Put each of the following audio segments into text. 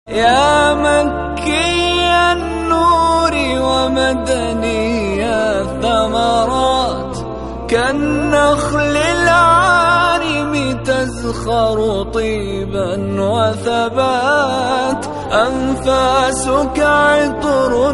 يا مكي النور ومدني الثمرات كالنخل العارم تزخر طيبا وثبات أنفاسك عطر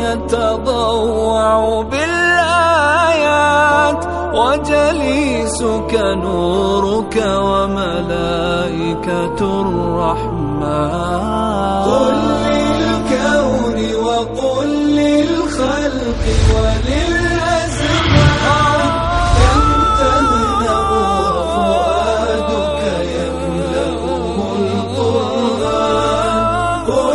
يتضوع بالآيات وجليسك نورك وملائكة الرحمن قل للكون وقل للخلق وللأزمان كم تهنأ وفؤادك يملأه القرآن قل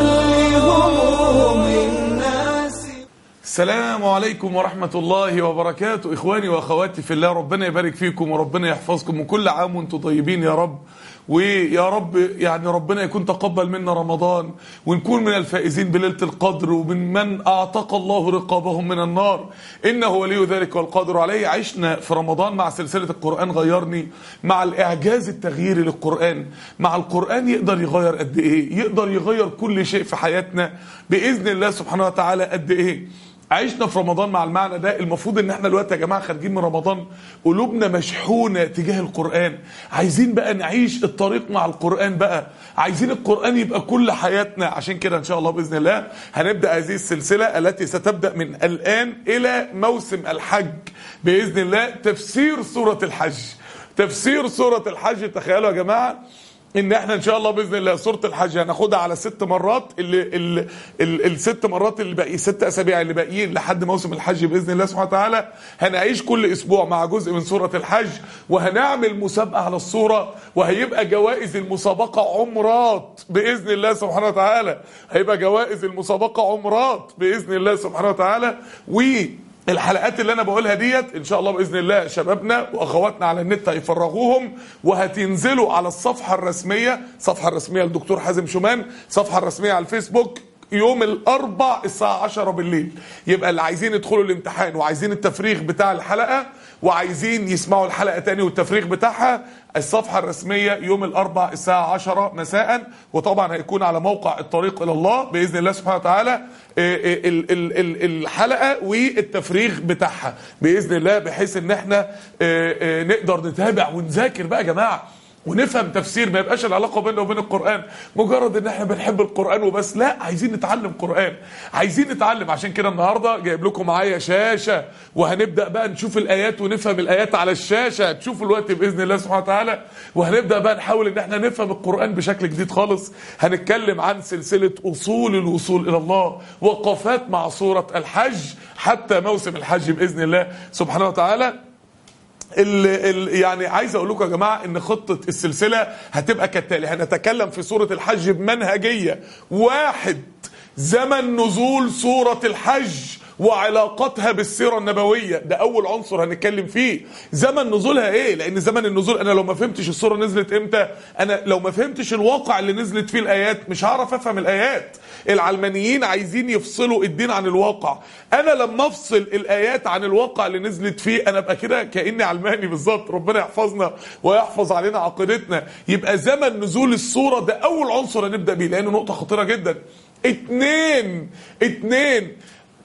لهموم الناس السلام عليكم ورحمة الله وبركاته إخواني وأخواتي في الله ربنا يبارك فيكم وربنا يحفظكم وكل عام وانتم طيبين يا رب ويا رب يعني ربنا يكون تقبل منا رمضان ونكون من الفائزين بليلة القدر ومن من أعتق الله رقابهم من النار إنه ولي ذلك والقادر عليه عشنا في رمضان مع سلسلة القرآن غيرني مع الإعجاز التغييري للقرآن مع القرآن يقدر يغير قد إيه يقدر يغير كل شيء في حياتنا بإذن الله سبحانه وتعالى قد إيه عشنا في رمضان مع المعنى ده المفروض ان احنا دلوقتي يا جماعه خارجين من رمضان قلوبنا مشحونه تجاه القران عايزين بقى نعيش الطريق مع القران بقى عايزين القران يبقى كل حياتنا عشان كده ان شاء الله باذن الله هنبدا هذه السلسله التي ستبدا من الان الى موسم الحج باذن الله تفسير سوره الحج تفسير سوره الحج تخيلوا يا جماعه ان احنا ان شاء الله باذن الله سوره الحج هناخدها على ست مرات اللي ال ال الست مرات اللي باقي ست اسابيع اللي باقيين لحد موسم الحج باذن الله سبحانه وتعالى هنعيش كل اسبوع مع جزء من سوره الحج وهنعمل مسابقه على الصوره وهيبقى جوائز المسابقه عمرات باذن الله سبحانه وتعالى هيبقى جوائز المسابقه عمرات باذن الله سبحانه وتعالى و الحلقات اللي انا بقولها ديت ان شاء الله باذن الله شبابنا واخواتنا على النت هيفرغوهم وهتنزلوا على الصفحه الرسميه الصفحه الرسميه للدكتور حازم شومان الصفحه الرسميه على الفيسبوك يوم الاربع الساعه 10 بالليل يبقى اللي عايزين يدخلوا الامتحان وعايزين التفريغ بتاع الحلقه وعايزين يسمعوا الحلقه تاني والتفريغ بتاعها الصفحه الرسميه يوم الاربع الساعه 10 مساء وطبعا هيكون على موقع الطريق الى الله باذن الله سبحانه وتعالى ال- ال- ال- الحلقه والتفريغ بتاعها باذن الله بحيث ان احنا نقدر نتابع ونذاكر بقى يا جماعه ونفهم تفسير ما يبقاش العلاقه بيننا وبين القران مجرد ان احنا بنحب القران وبس لا عايزين نتعلم قران عايزين نتعلم عشان كده النهارده جايب لكم معايا شاشه وهنبدا بقى نشوف الايات ونفهم الايات على الشاشه تشوفوا الوقت باذن الله سبحانه وتعالى وهنبدا بقى نحاول ان احنا نفهم القران بشكل جديد خالص هنتكلم عن سلسله اصول الوصول الى الله وقفات مع سوره الحج حتى موسم الحج باذن الله سبحانه وتعالى ال ال يعني عايز اقول لكم يا جماعه ان خطه السلسله هتبقى كالتالي هنتكلم في سوره الحج بمنهجيه واحد زمن نزول سوره الحج وعلاقتها بالسيرة النبوية ده أول عنصر هنتكلم فيه زمن نزولها إيه لأن زمن النزول أنا لو ما فهمتش السورة نزلت إمتى أنا لو ما فهمتش الواقع اللي نزلت فيه الآيات مش هعرف أفهم الآيات العلمانيين عايزين يفصلوا الدين عن الواقع أنا لما أفصل الآيات عن الواقع اللي نزلت فيه أنا أبقى كده كأني علماني بالظبط ربنا يحفظنا ويحفظ علينا عقيدتنا يبقى زمن نزول السورة ده أول عنصر هنبدأ بيه لأنه نقطة خطيرة جدا اتنين اتنين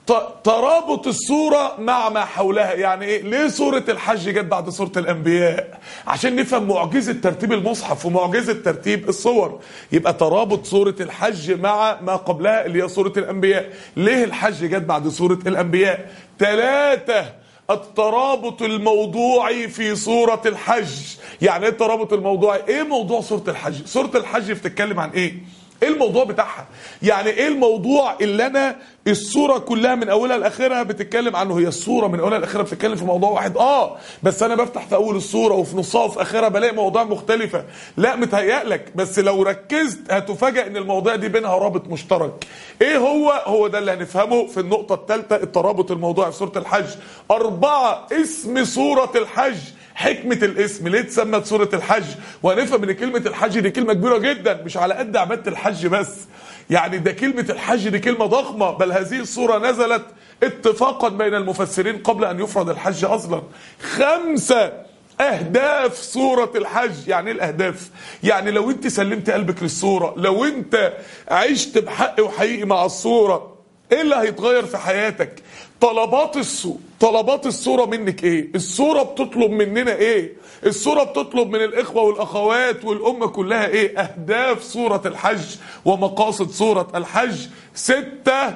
ترابط الصورة مع ما حولها يعني ايه ليه سورة الحج جت بعد سورة الانبياء عشان نفهم معجزة ترتيب المصحف ومعجزة ترتيب الصور يبقى ترابط سورة الحج مع ما قبلها اللي هي سورة الانبياء ليه الحج جت بعد سورة الانبياء ثلاثة الترابط الموضوعي في سورة الحج يعني ايه الترابط الموضوعي ايه موضوع سورة الحج سورة الحج بتتكلم عن ايه ايه الموضوع بتاعها يعني ايه الموضوع اللي انا الصوره كلها من اولها لاخرها بتتكلم عنه هي الصوره من اولها لاخرها بتتكلم في موضوع واحد اه بس انا بفتح في اول الصوره وفي نصها وفي اخرها بلاقي مواضيع مختلفه لا متهيألك بس لو ركزت هتفاجئ ان المواضيع دي بينها رابط مشترك ايه هو هو ده اللي هنفهمه في النقطه الثالثه الترابط الموضوعي في سوره الحج اربعه اسم سوره الحج حكمة الاسم ليه اتسمت سورة الحج وهنفهم ان كلمة الحج دي كلمة كبيرة جدا مش على قد عبادة الحج بس يعني ده كلمة الحج دي كلمة ضخمة بل هذه السورة نزلت اتفاقا بين المفسرين قبل ان يفرض الحج اصلا خمسة اهداف سورة الحج يعني ايه الاهداف يعني لو انت سلمت قلبك للسورة لو انت عشت بحق وحقيقي مع السورة ايه اللي هيتغير في حياتك طلبات السورة طلبات السورة منك ايه السورة بتطلب مننا ايه السورة بتطلب من الاخوة والاخوات والامة كلها ايه اهداف سورة الحج ومقاصد سورة الحج ستة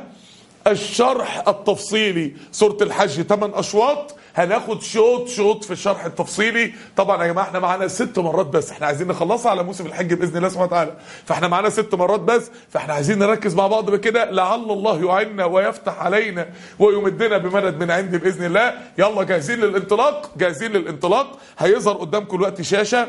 الشرح التفصيلي سورة الحج 8 اشواط هناخد شوط شوط في الشرح التفصيلي طبعا يا جماعه احنا معانا ست مرات بس احنا عايزين نخلصها على موسم الحج باذن الله سبحانه وتعالى فاحنا معانا ست مرات بس فاحنا عايزين نركز مع بعض بكده لعل الله يعيننا ويفتح علينا ويمدنا بمدد من عنده باذن الله يلا جاهزين للانطلاق جاهزين للانطلاق هيظهر قدامكم الوقت شاشه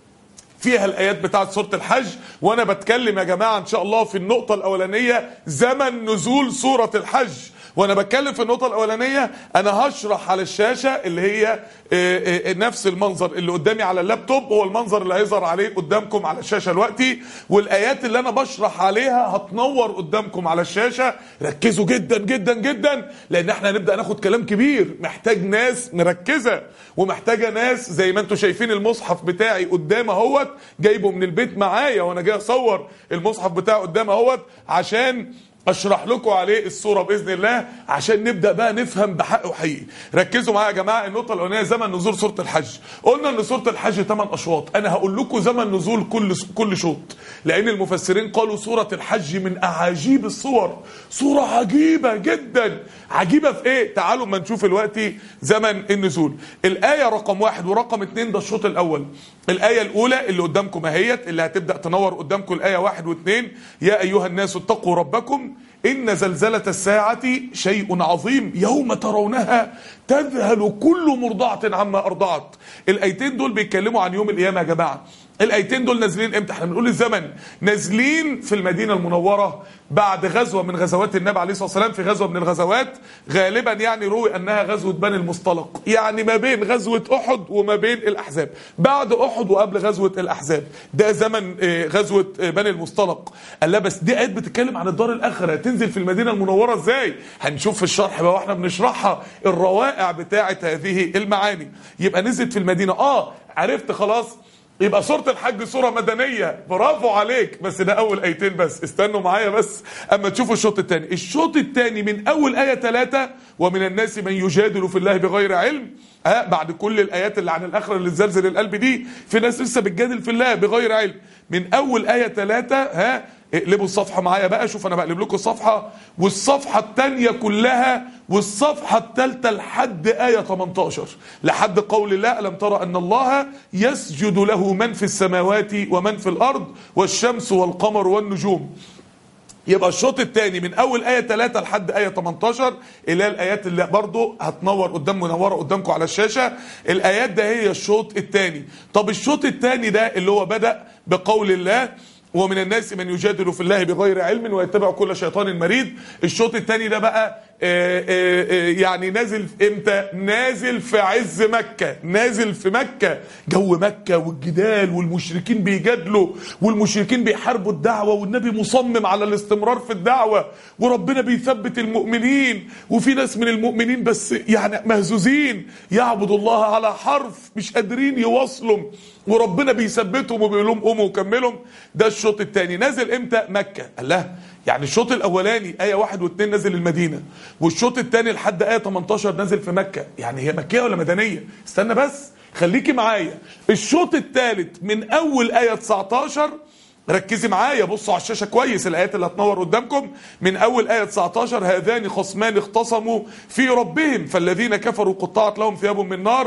فيها الايات بتاعت سوره الحج وانا بتكلم يا جماعه ان شاء الله في النقطه الاولانيه زمن نزول سوره الحج وانا بتكلم في النقطه الاولانيه انا هشرح على الشاشه اللي هي آه، آه، نفس المنظر اللي قدامي على اللابتوب هو المنظر اللي هيظهر عليه قدامكم على الشاشه دلوقتي والايات اللي انا بشرح عليها هتنور قدامكم على الشاشه ركزوا جدا جدا جدا لان احنا هنبدا ناخد كلام كبير محتاج ناس مركزه ومحتاجه ناس زي ما انتم شايفين المصحف بتاعي قدام اهوت جايبه من البيت معايا وانا جاي اصور المصحف بتاعي قدام اهوت عشان اشرح لكم عليه الصوره باذن الله عشان نبدا بقى نفهم بحق وحقيقي ركزوا معايا يا جماعه النقطه الاولانيه زمن نزول سوره الحج قلنا ان سوره الحج 8 اشواط انا هقول لكم زمن نزول كل كل شوط لان المفسرين قالوا سوره الحج من اعاجيب الصور صوره عجيبه جدا عجيبه في ايه تعالوا ما نشوف دلوقتي زمن النزول الايه رقم واحد ورقم اتنين ده الشوط الاول الايه الاولى اللي قدامكم اهيت اللي هتبدا تنور قدامكم الايه واحد واثنين يا ايها الناس اتقوا ربكم إن زلزلة الساعة شيء عظيم يوم ترونها تذهل كل مرضعة عما أرضعت الآيتين دول بيتكلموا عن يوم القيامة يا جماعة الآيتين دول نازلين امتى احنا بنقول الزمن نازلين في المدينة المنورة بعد غزوة من غزوات النبي عليه الصلاة والسلام في غزوة من الغزوات غالبا يعني روي أنها غزوة بني المصطلق يعني ما بين غزوة أحد وما بين الأحزاب بعد أحد وقبل غزوة الأحزاب ده زمن آه، غزوة آه، بني المصطلق قال لا بس دي آيات بتتكلم عن الدار الآخرة تنزل في المدينة المنورة ازاي هنشوف في الشرح بقى واحنا بنشرحها الروائع بتاعة هذه المعاني يبقى نزلت في المدينة اه عرفت خلاص يبقى سورة الحج سورة مدنية برافو عليك بس ده أول آيتين بس استنوا معايا بس أما تشوفوا الشوط الثاني الشوط الثاني من أول آية ثلاثة ومن الناس من يجادل في الله بغير علم ها بعد كل الآيات اللي عن الآخرة اللي تزلزل القلب دي في ناس لسه بتجادل في الله بغير علم من أول آية ثلاثة ها اقلبوا الصفحة معايا بقى شوف أنا بقلب لكم الصفحة والصفحة الثانية كلها والصفحة الثالثة لحد آية 18 لحد قول الله ألم ترى أن الله يسجد له من في السماوات ومن في الأرض والشمس والقمر والنجوم يبقى الشوط الثاني من اول ايه 3 لحد ايه 18 اللي هي الايات اللي برضو هتنور قدام منوره قدامكم على الشاشه الايات ده هي الشوط الثاني طب الشوط الثاني ده اللي هو بدا بقول الله ومن الناس من يجادل في الله بغير علم ويتبع كل شيطان مريد الشوط الثاني ده بقى آه، آه، آه، يعني نازل امتى نازل في عز مكة نازل في مكة جو مكة والجدال والمشركين بيجادلوا والمشركين بيحاربوا الدعوة والنبي مصمم على الاستمرار في الدعوة وربنا بيثبت المؤمنين وفي ناس من المؤمنين بس يعني مهزوزين يعبدوا الله على حرف مش قادرين يواصلوا وربنا بيثبتهم وبيقول لهم قوموا وكملوا ده الشوط الثاني نازل امتى مكة قال لها يعني الشوط الاولاني ايه واحد واثنين نازل المدينه والشوط الثاني لحد ايه 18 نازل في مكه يعني هي مكيه ولا مدنيه استنى بس خليكي معايا الشوط الثالث من اول ايه 19 ركزي معايا بصوا على الشاشه كويس الايات اللي هتنور قدامكم من اول ايه 19 هذان خصمان اختصموا في ربهم فالذين كفروا قطعت لهم ثياب من نار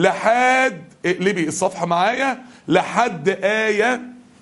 لحد اقلبي الصفحه معايا لحد ايه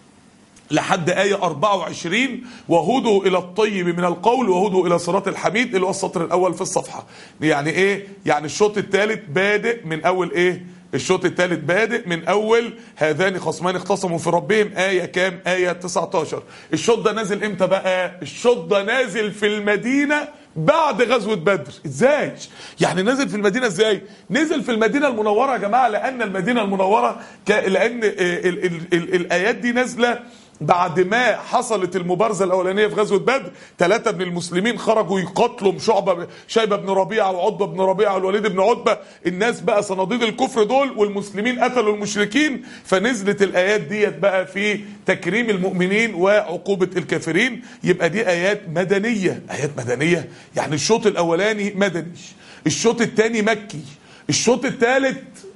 لحد آية 24 وهدوا إلى الطيب من القول وهدوا إلى صراط الحميد اللي هو السطر الأول في الصفحة يعني إيه؟ يعني الشوط الثالث بادئ من أول إيه؟ الشوط الثالث بادئ من أول هذان خصمان اختصموا في ربهم آية كام؟ آية 19 الشوط ده نازل إمتى بقى؟ الشوط ده نازل في المدينة بعد غزوة بدر ازاي يعني نزل في المدينة ازاي نزل في المدينة المنورة يا جماعة لأن المدينة المنورة ك... لأن ال... ال... ال... الآيات دي نازلة بعد ما حصلت المبارزه الاولانيه في غزوه بدر ثلاثه من المسلمين خرجوا يقاتلوا شعبه شيبه بن ربيعه وعتبه بن ربيعه والوليد بن عتبه الناس بقى صناديد الكفر دول والمسلمين قتلوا المشركين فنزلت الايات ديت بقى في تكريم المؤمنين وعقوبه الكافرين يبقى دي ايات مدنيه ايات مدنيه يعني الشوط الاولاني مدني الشوط الثاني مكي الشوط الثالث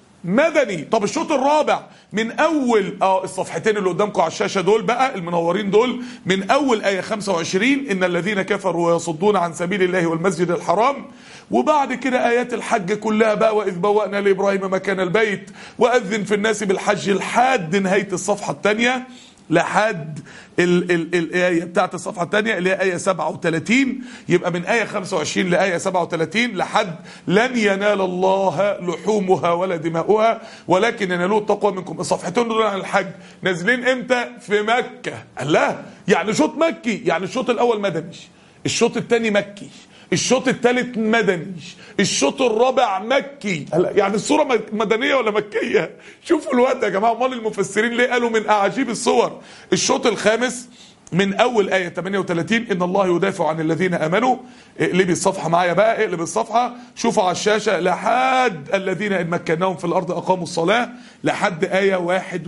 مدني طب الشوط الرابع من اول اه الصفحتين اللي قدامكم على الشاشه دول بقى المنورين دول من اول ايه 25 ان الذين كفروا ويصدون عن سبيل الله والمسجد الحرام وبعد كده ايات الحج كلها بقى واذ بوأنا لابراهيم مكان البيت واذن في الناس بالحج لحد نهايه الصفحه الثانيه لحد ال ال الآية بتاعت الصفحة الثانية اللي هي آية 37 يبقى من آية 25 لآية 37 لحد لن ينال الله لحومها ولا دماؤها ولكن ينالوه التقوى منكم الصفحتين دول عن الحج نازلين امتى في مكة الله يعني شوط مكي يعني الشوط الأول مدني الشوط الثاني مكي الشوط الثالث مدني الشوط الرابع مكي هلا يعني الصورة مدنية ولا مكية شوفوا الوقت يا جماعة امال المفسرين ليه قالوا من أعاجيب الصور الشوط الخامس من أول آية 38 إن الله يدافع عن الذين آمنوا اقلبي الصفحة معايا بقى اقلب الصفحة شوفوا على الشاشة لحد الذين إن مكناهم في الأرض أقاموا الصلاة لحد آية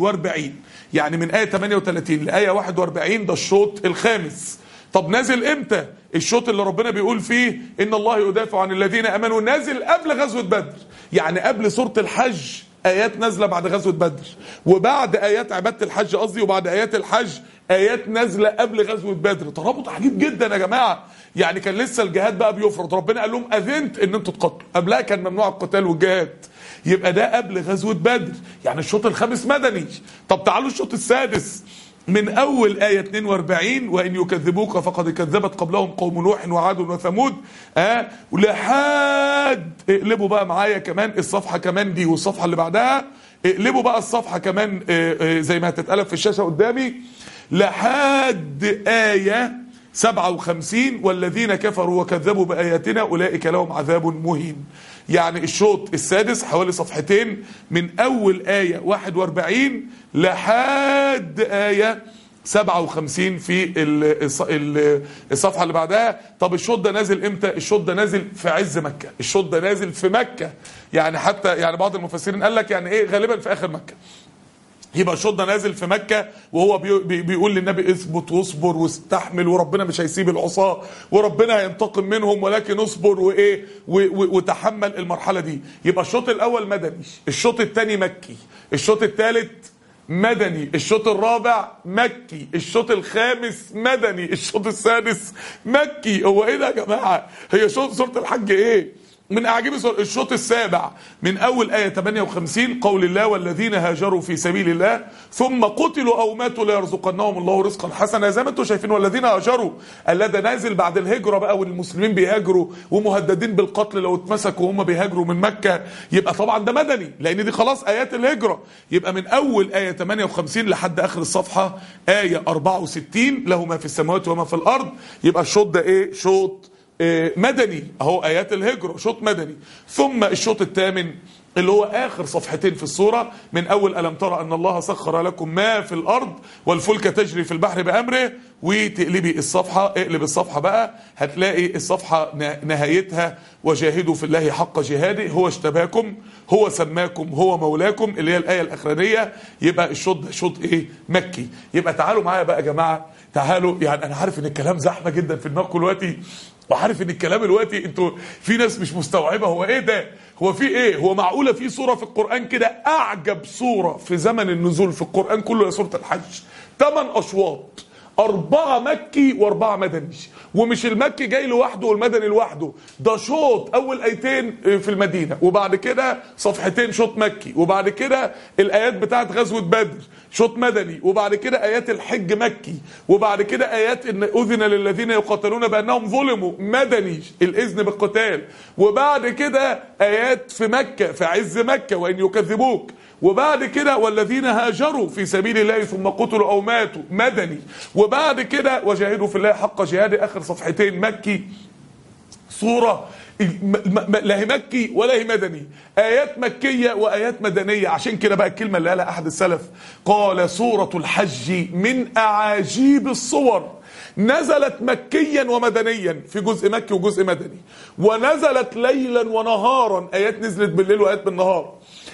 41 يعني من آية 38 لآية 41 ده الشوط الخامس طب نازل امتى الشوط اللي ربنا بيقول فيه ان الله يدافع عن الذين امنوا نازل قبل غزوه بدر يعني قبل سوره الحج ايات نازله بعد غزوه بدر وبعد ايات عباده الحج قصدي وبعد ايات الحج ايات نازله قبل غزوه بدر ترابط عجيب جدا يا جماعه يعني كان لسه الجهاد بقى بيفرض ربنا قال لهم اذنت ان انتوا تقاتلوا قبلها كان ممنوع القتال والجهاد يبقى ده قبل غزوه بدر يعني الشوط الخامس مدني طب تعالوا الشوط السادس من اول ايه 42 وان يكذبوك فقد كذبت قبلهم قوم نوح وعاد وثمود اه لحد اقلبوا بقى معايا كمان الصفحه كمان دي والصفحه اللي بعدها اقلبوا بقى الصفحه كمان اه اه زي ما هتتقلب في الشاشه قدامي لحد ايه 57 والذين كفروا وكذبوا باياتنا اولئك لهم عذاب مهين يعني الشوط السادس حوالي صفحتين من اول ايه 41 لحد ايه 57 في ال- الص- ال- الصفحه اللي بعدها طب الشوط ده نازل امتى الشوط ده نازل في عز مكه الشوط ده نازل في مكه يعني حتى يعني بعض المفسرين قال لك يعني ايه غالبا في اخر مكه يبقى الشوط ده نازل في مكة وهو بي بي بيقول للنبي اثبت واصبر واستحمل وربنا مش هيسيب العصاة وربنا هينتقم منهم ولكن اصبر وايه و- و- وتحمل المرحلة دي يبقى الشوط الاول مدني الشوط الثاني مكي الشوط الثالث مدني الشوط الرابع مكي الشوط الخامس مدني الشوط السادس مكي هو ايه ده يا جماعة هي شوط سورة الحج ايه من اعجاب سور- الشوط السابع من اول ايه 58 قول الله والذين هاجروا في سبيل الله ثم قتلوا او ماتوا ليرزقنهم الله رزقا حسنا زي ما انتم شايفين والذين هاجروا الله ده نازل بعد الهجره بقى والمسلمين بيهاجروا ومهددين بالقتل لو اتمسكوا وهم بيهاجروا من مكه يبقى طبعا ده مدني لان دي خلاص ايات الهجره يبقى من اول ايه 58 لحد اخر الصفحه ايه 64 له ما في السماوات وما في الارض يبقى الشوط ده ايه شوط آه، مدني اهو ايات الهجره شوط مدني ثم الشوط الثامن اللي هو اخر صفحتين في السوره من اول الم ترى ان الله سخر لكم ما في الارض والفلك تجري في البحر بامره وتقلبي الصفحه اقلب الصفحه بقى هتلاقي الصفحه ن- نهايتها وجاهدوا في الله حق جهاده هو اشتباكم هو سماكم هو مولاكم اللي هي الايه الاخرانيه يبقى الشوط ده شوط ايه مكي يبقى تعالوا معايا بقى يا جماعه تعالوا يعني انا عارف ان الكلام زحمه جدا في دماغكم دلوقتي وعارف ان الكلام دلوقتي انتوا في ناس مش مستوعبه هو ايه ده هو في ايه هو معقوله في سوره في القران كده اعجب سوره في زمن النزول في القران كله هي سوره الحج ثمان اشواط أربعة مكي وأربعة مدني ومش المكي جاي لوحده والمدني لوحده ده شوط أول آيتين في المدينة وبعد كده صفحتين شوط مكي وبعد كده الآيات بتاعت غزوة بدر شوط مدني وبعد كده آيات الحج مكي وبعد كده آيات إن أذن للذين يقاتلون بأنهم ظلموا مدني الإذن بالقتال وبعد كده آيات في مكة في عز مكة وإن يكذبوك وبعد كده والذين هاجروا في سبيل الله ثم قتلوا او ماتوا مدني وبعد كده وجاهدوا في الله حق جهاده اخر صفحتين مكي صورة م- م- لا هي مكي ولا هي مدني آيات مكية وآيات مدنية عشان كده بقى الكلمة اللي قالها أحد السلف قال سورة الحج من أعاجيب الصور نزلت مكيا ومدنيا في جزء مكي وجزء مدني ونزلت ليلا ونهارا آيات نزلت بالليل وآيات بالنهار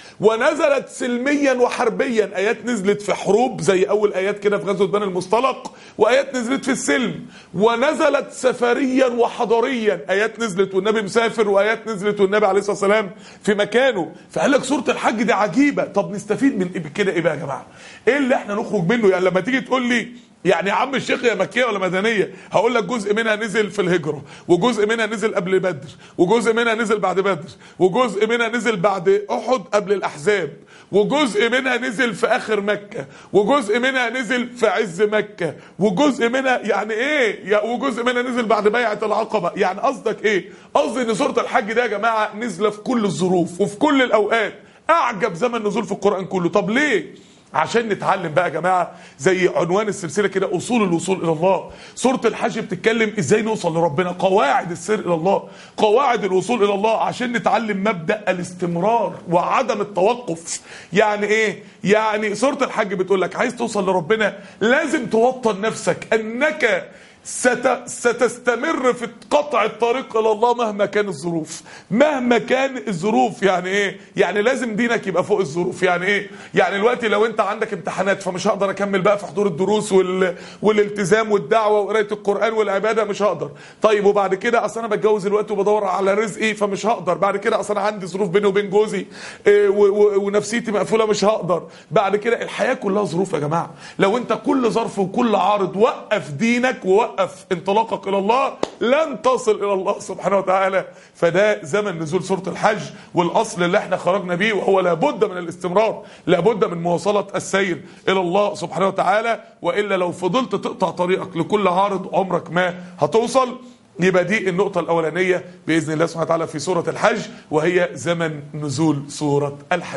ونزلت سلميا وحربيا ايات نزلت في حروب زي اول ايات كده في غزوه بني المصطلق وايات نزلت في السلم ونزلت سفريا وحضريا ايات نزلت والنبي مسافر وايات نزلت والنبي عليه الصلاه والسلام في مكانه فقال لك سوره الحج دي عجيبه طب نستفيد من إيه كده ايه بقى يا جماعه ايه اللي احنا نخرج منه يعني لما تيجي تقول لي يعني يا عم الشيخ يا مكيه ولا مدنيه هقول لك جزء منها نزل في الهجره وجزء منها نزل قبل بدر وجزء منها نزل بعد بدر وجزء منها نزل بعد احد قبل الاحزاب وجزء منها نزل في اخر مكه وجزء منها نزل في عز مكه وجزء منها يعني ايه يا- وجزء منها نزل بعد بيعه العقبه يعني قصدك ايه قصدي ان سوره الحج ده يا جماعه نزله في كل الظروف وفي كل الاوقات اعجب زمن نزول في القران كله طب ليه عشان نتعلم بقى يا جماعه زي عنوان السلسله كده اصول الوصول الى الله سوره الحج بتتكلم ازاي نوصل لربنا قواعد السير الى الله قواعد الوصول الى الله عشان نتعلم مبدا الاستمرار وعدم التوقف يعني ايه يعني سوره الحج بتقول لك عايز توصل لربنا لازم توطن نفسك انك ست... ستستمر في قطع الطريق الى الله مهما كان الظروف مهما كان الظروف يعني ايه يعني لازم دينك يبقى فوق الظروف يعني ايه يعني دلوقتي لو انت عندك امتحانات فمش هقدر اكمل بقى في حضور الدروس وال... والالتزام والدعوه وقرايه القران والعباده مش هقدر طيب وبعد كده اصل انا بتجوز دلوقتي وبدور على رزقي فمش هقدر بعد كده اصل انا عندي ظروف بيني وبين جوزي إيه و... و... ونفسيتي مقفوله مش هقدر بعد كده الحياه كلها ظروف يا جماعه لو انت كل ظرف وكل عارض وقف دينك ووقف انطلاقك الى الله لن تصل الى الله سبحانه وتعالى فده زمن نزول سوره الحج والاصل اللي احنا خرجنا بيه وهو لابد من الاستمرار لابد من مواصله السير الى الله سبحانه وتعالى والا لو فضلت تقطع طريقك لكل عارض عمرك ما هتوصل يبقى دي النقطة الأولانية بإذن الله سبحانه وتعالى في سورة الحج وهي زمن نزول سورة الحج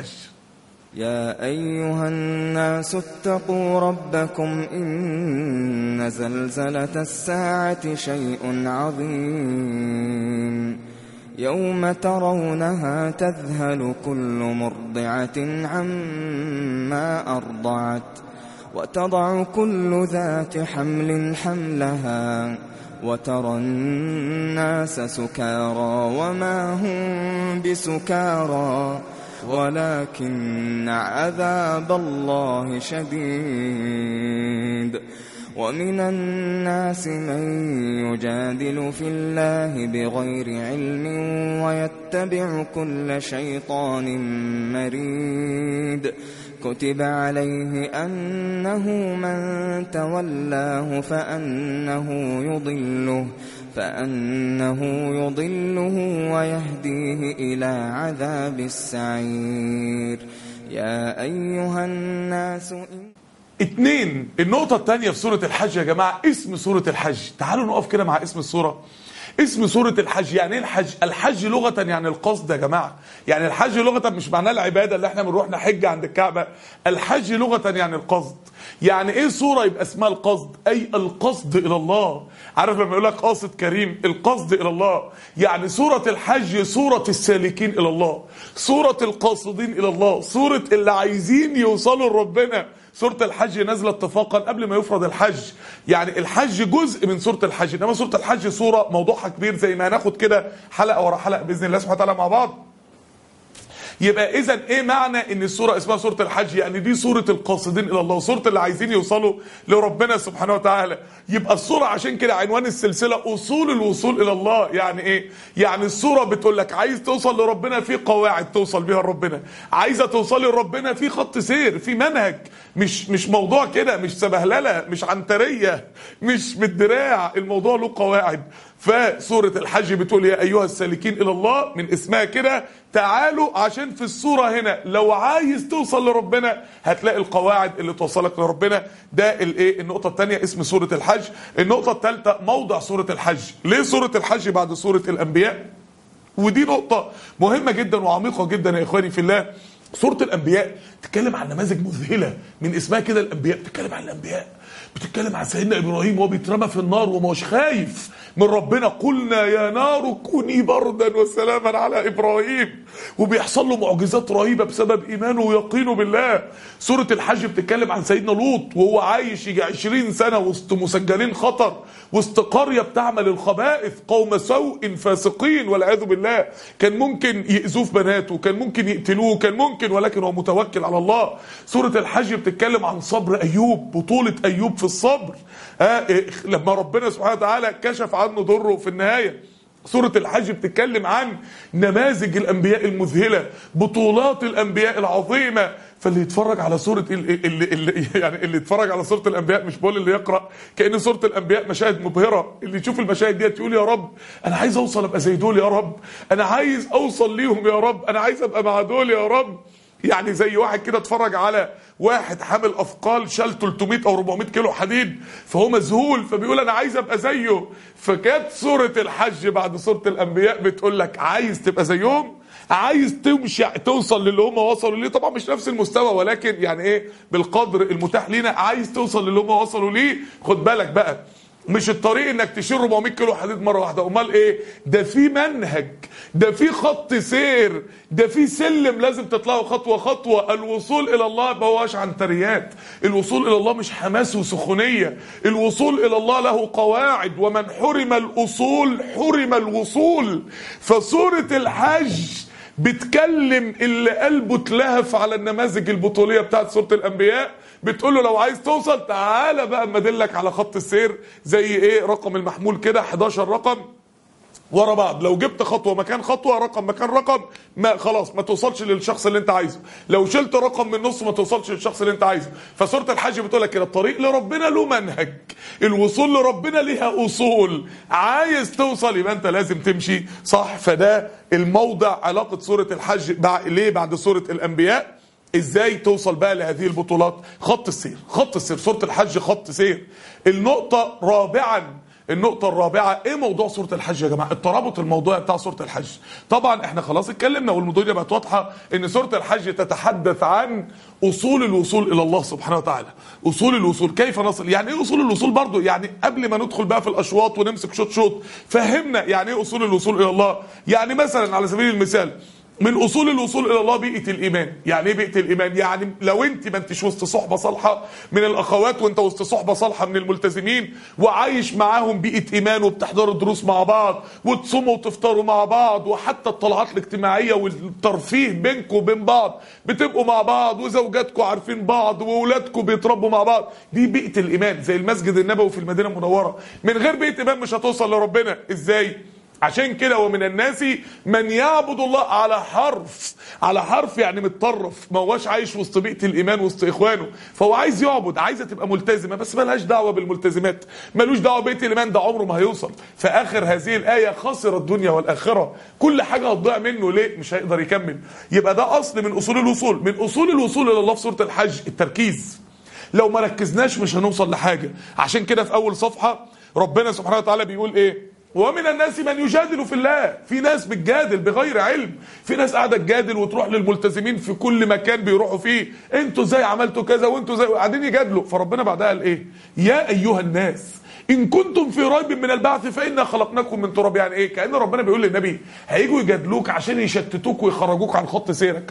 يا أيها الناس اتقوا ربكم إن زلزلة الساعة شيء عظيم يوم ترونها تذهل كل مرضعة عما أرضعت وتضع كل ذات حمل حملها وترى الناس سكارى وما هم بسكارى ولكن عذاب الله شديد ومن الناس من يجادل في الله بغير علم ويتبع كل شيطان مريد كتب عليه أنه من تولاه فأنه يضله فأنه يضله ويهديه إلى عذاب السعير يا أيها الناس إن اتنين النقطة التانية في سورة الحج يا جماعة اسم سورة الحج تعالوا نقف كده مع اسم السورة اسم سورة الحج يعني ايه الحج الحج لغة يعني القصد يا جماعة يعني الحج لغة مش معناه العبادة اللي احنا بنروح نحج عند الكعبة الحج لغة يعني القصد يعني ايه سورة يبقى اسمها القصد اي القصد الى الله عارف لما يقول لك قاصد كريم القصد الى الله يعني سورة الحج سورة السالكين الى الله سورة القاصدين الى الله سورة اللي عايزين يوصلوا لربنا سورة الحج نازلة اتفاقا قبل ما يفرض الحج يعني الحج جزء من سورة الحج انما سورة الحج سورة موضوعها كبير زي ما هناخد كده حلقة ورا حلقة بإذن الله سبحانه وتعالى مع بعض يبقى اذا ايه معنى ان السوره اسمها سوره الحج يعني دي سوره القاصدين الى الله سوره اللي عايزين يوصلوا لربنا سبحانه وتعالى يبقى السوره عشان كده عنوان السلسله اصول الوصول الى الله يعني ايه يعني السوره بتقول لك عايز توصل لربنا في قواعد توصل بيها لربنا عايزه توصلي لربنا في خط سير في منهج مش مش موضوع كده مش سبهلله مش عنتريه مش بالدراع الموضوع له قواعد فسورة الحج بتقول يا أيها السالكين إلى الله من اسمها كده تعالوا عشان في السورة هنا لو عايز توصل لربنا هتلاقي القواعد اللي توصلك لربنا ده الايه النقطة الثانية اسم سورة الحج النقطة الثالثة موضع سورة الحج ليه سورة الحج بعد سورة الأنبياء ودي نقطة مهمة جدا وعميقة جدا يا إخواني في الله سورة الأنبياء تتكلم عن نماذج مذهلة من اسمها كده الأنبياء بتتكلم عن الأنبياء بتتكلم عن سيدنا ابراهيم وهو بيترمى في النار وما هوش خايف من ربنا قلنا يا نار كوني بردا وسلاما على ابراهيم وبيحصل له معجزات رهيبه بسبب ايمانه ويقينه بالله سوره الحج بتتكلم عن سيدنا لوط وهو عايش يجي 20 سنه وسط مسجلين خطر وسط قريه بتعمل الخبائث قوم سوء فاسقين والعياذ بالله كان ممكن يأذوه في بناته كان ممكن يقتلوه كان ممكن ولكن هو متوكل على الله سوره الحج بتتكلم عن صبر ايوب بطوله ايوب في الصبر آه إيه، لما ربنا سبحانه وتعالى كشف عنه ضره في النهايه سورة الحج بتتكلم عن نماذج الأنبياء المذهلة بطولات الأنبياء العظيمة فاللي يتفرج على سورة اللي, اللي, اللي يعني اللي يتفرج على سورة الأنبياء مش بقول اللي يقرأ كأن سورة الأنبياء مشاهد مبهرة اللي يشوف المشاهد ديت يقول يا رب أنا عايز أوصل أبقى زي دول يا رب أنا عايز أوصل ليهم يا رب أنا عايز أبقى مع دول يا رب يعني زي واحد كده اتفرج على واحد حامل اثقال شال 300 او 400 كيلو حديد فهو مذهول فبيقول انا عايز ابقى زيه فكانت سوره الحج بعد سوره الانبياء بتقول لك عايز تبقى زيهم عايز تمشي توصل للي هم وصلوا ليه طبعا مش نفس المستوى ولكن يعني ايه بالقدر المتاح لينا عايز توصل للي هم وصلوا ليه خد بالك بقى مش الطريق انك تشيل 400 كيلو حديد مره واحده امال ايه ده في منهج ده في خط سير ده في سلم لازم تطلعه خطوه خطوه الوصول الى الله ما هوش عنتريات الوصول الى الله مش حماس وسخونيه الوصول الى الله له قواعد ومن حرم الاصول حرم الوصول فسوره الحج بتكلم اللي قلبه اتلهف على النماذج البطوليه بتاعت سوره الانبياء بتقول له لو عايز توصل تعالى بقى اما ادلك على خط السير زي ايه رقم المحمول كده 11 رقم ورا بعض لو جبت خطوه مكان خطوه رقم مكان رقم ما خلاص ما توصلش للشخص اللي انت عايزه لو شلت رقم من النص ما توصلش للشخص اللي انت عايزه فسوره الحج بتقول لك كده الطريق لربنا له منهج الوصول لربنا ليها اصول عايز توصل يبقى انت لازم تمشي صح فده الموضع علاقه سوره الحج بع... ليه بعد سوره الانبياء ازاي توصل بقى لهذه البطولات خط السير خط السير سوره الحج خط سير النقطه رابعا النقطة الرابعة ايه موضوع سورة الحج يا جماعة الترابط الموضوعي بتاع سورة الحج طبعا احنا خلاص اتكلمنا والموضوع دي بقت واضحة ان سورة الحج تتحدث عن اصول الوصول الى الله سبحانه وتعالى اصول الوصول كيف نصل يعني ايه اصول الوصول برضو يعني قبل ما ندخل بقى في الاشواط ونمسك شوط شوط فهمنا يعني ايه اصول الوصول الى الله يعني مثلا على سبيل المثال من اصول الوصول الى الله بيئه الايمان يعني ايه بيئه الايمان يعني لو انت ما انتش وسط صحبه صالحه من الاخوات وانت وسط صحبه صالحه من الملتزمين وعايش معاهم بيئه ايمان وبتحضروا دروس مع بعض وتصوموا وتفطروا مع بعض وحتى الطلعات الاجتماعيه والترفيه بينكم وبين بعض بتبقوا مع بعض وزوجاتكم عارفين بعض واولادكم بيتربوا مع بعض دي بيئه الايمان زي المسجد النبوي في المدينه المنوره من غير بيئه ايمان مش هتوصل لربنا ازاي عشان كده ومن الناس من يعبد الله على حرف على حرف يعني متطرف ما هواش عايش وسط بيئه الايمان وسط اخوانه فهو عايز يعبد عايزه تبقى ملتزمه بس ملهاش دعوه بالملتزمات ملوش دعوه ببيئه الايمان ده عمره ما هيوصل في اخر هذه الايه خسر الدنيا والاخره كل حاجه هتضيع منه ليه مش هيقدر يكمل يبقى ده اصل من اصول الوصول من اصول الوصول الى الله في سوره الحج التركيز لو ما ركزناش مش هنوصل لحاجه عشان كده في اول صفحه ربنا سبحانه وتعالى بيقول ايه ومن الناس من يجادل في الله في ناس بتجادل بغير علم في ناس قاعده تجادل وتروح للملتزمين في كل مكان بيروحوا فيه انتوا ازاي عملتوا كذا وانتوا ازاي قاعدين يجادلوا فربنا بعدها قال ايه يا ايها الناس ان كنتم في ريب من البعث فانا خلقناكم من تراب يعني ايه كان ربنا بيقول للنبي هيجوا يجادلوك عشان يشتتوك ويخرجوك عن خط سيرك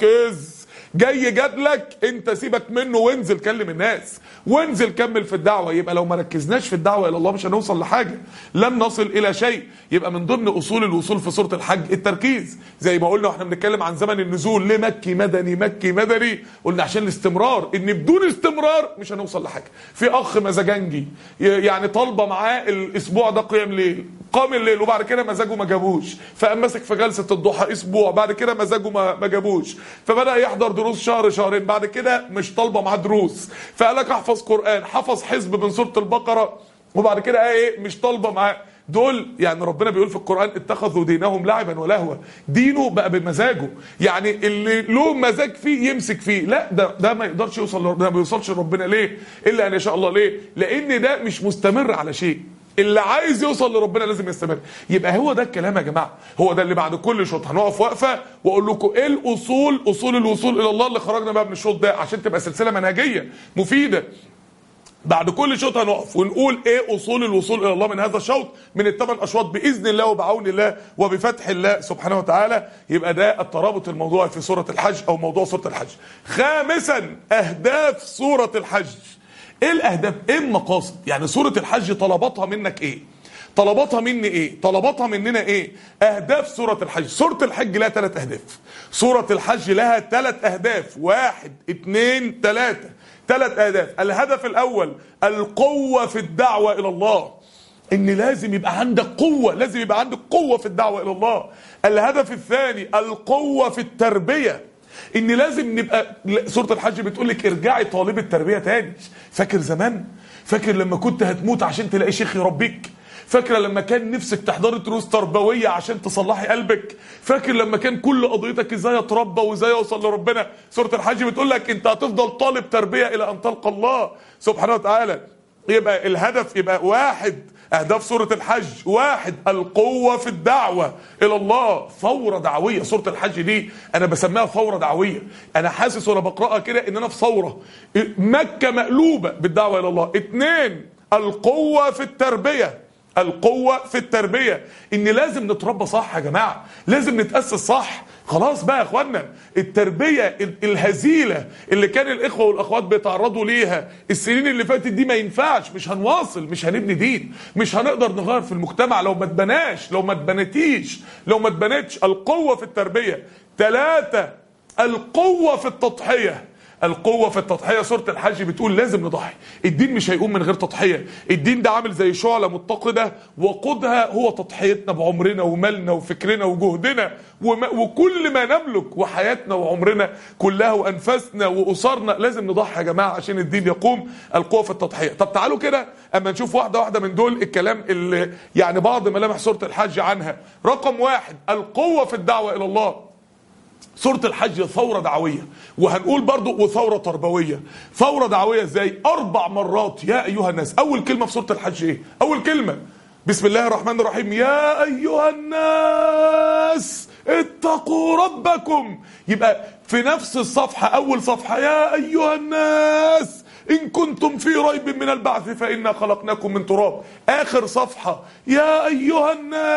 ركز جاي جادلك انت سيبك منه وانزل كلم الناس وانزل كمل في الدعوه يبقى لو ما ركزناش في الدعوه الى الله مش هنوصل لحاجه لن نصل الى شيء يبقى من ضمن اصول الوصول في سوره الحج التركيز زي ما قلنا واحنا بنتكلم عن زمن النزول لمكي مدني مكي مدني قلنا عشان الاستمرار ان بدون استمرار مش هنوصل لحاجه في اخ مزاجنجي يعني طالبه معاه الاسبوع ده قيام ليل قام الليل وبعد كده مزاجه ما جابوش فقام ماسك في جلسه الضحى اسبوع بعد كده مزاجه ما ما جابوش فبدا يحضر دروس شهر شهرين بعد كده مش طالبه معاه دروس فقال لك احفظ قران حفظ حزب من سوره البقره وبعد كده ايه مش طالبه معاه دول يعني ربنا بيقول في القرآن اتخذوا دينهم لعبا ولهوا دينه بقى بمزاجه يعني اللي له مزاج فيه يمسك فيه لا ده ده ما يقدرش يوصل لربنا ما بيوصلش لربنا ليه الا ان يشاء الله ليه لان ده مش مستمر على شيء اللي عايز يوصل لربنا لازم يستمر يبقى هو ده الكلام يا جماعه هو ده اللي بعد كل شوط هنقف وقفه واقول لكم ايه الاصول اصول الوصول الى الله اللي خرجنا بقى من الشوط ده عشان تبقى سلسله منهجيه مفيده بعد كل شوط هنقف ونقول ايه اصول الوصول الى الله من هذا الشوط من الثمان اشواط باذن الله وبعون الله وبفتح الله سبحانه وتعالى يبقى ده الترابط الموضوعي في سوره الحج او موضوع سوره الحج. خامسا اهداف سوره الحج. ايه الاهداف؟ ايه المقاصد؟ يعني سوره الحج طلباتها منك ايه؟ طلباتها مني ايه؟ طلباتها مننا ايه؟ اهداف سوره الحج، سوره الحج لها ثلاث اهداف. سوره الحج لها ثلاث اهداف، واحد اثنين ثلاثه. ثلاث اهداف الهدف الاول القوه في الدعوه الى الله ان لازم يبقى عندك قوه لازم يبقى عندك قوه في الدعوه الى الله الهدف الثاني القوه في التربيه ان لازم نبقى سوره الحج بتقول لك ارجعي طالب التربيه تاني فاكر زمان فاكر لما كنت هتموت عشان تلاقي شيخ يربيك فاكره لما كان نفسك تحضري دروس تربويه عشان تصلحي قلبك فاكر لما كان كل قضيتك ازاي اتربى وازاي اوصل لربنا سوره الحج بتقول لك انت هتفضل طالب تربيه الى ان تلقى الله سبحانه وتعالى يبقى الهدف يبقى واحد اهداف سوره الحج واحد القوه في الدعوه الى الله ثوره دعويه سوره الحج دي انا بسميها ثوره دعويه انا حاسس وانا بقراها كده ان انا في ثوره مكه مقلوبه بالدعوه الى الله اتنين القوه في التربيه القوة في التربية ان لازم نتربى صح يا جماعة لازم نتأسس صح خلاص بقى يا اخوانا التربية الهزيلة اللي كان الاخوة والاخوات بيتعرضوا ليها السنين اللي فاتت دي ما ينفعش مش هنواصل مش هنبني دين مش هنقدر نغير في المجتمع لو ما اتبناش لو ما اتبنتيش لو ما اتبنتش القوة في التربية ثلاثة القوة في التضحية القوة في التضحية سورة الحج بتقول لازم نضحي الدين مش هيقوم من غير تضحية الدين ده عامل زي شعلة متقدة وقودها هو تضحيتنا بعمرنا ومالنا وفكرنا وجهدنا وما وكل ما نملك وحياتنا وعمرنا كلها وأنفاسنا وأسرنا لازم نضحي يا جماعة عشان الدين يقوم القوة في التضحية طب تعالوا كده أما نشوف واحدة واحدة من دول الكلام اللي يعني بعض ملامح سورة الحج عنها رقم واحد القوة في الدعوة إلى الله سورة الحج ثورة دعوية وهنقول برضو وثورة تربوية ثورة دعوية ازاي اربع مرات يا ايها الناس اول كلمة في سورة الحج ايه اول كلمة بسم الله الرحمن الرحيم يا ايها الناس اتقوا ربكم يبقى في نفس الصفحة اول صفحة يا ايها الناس إن كنتم في ريب من البعث فإنا خلقناكم من تراب آخر صفحة يا أيها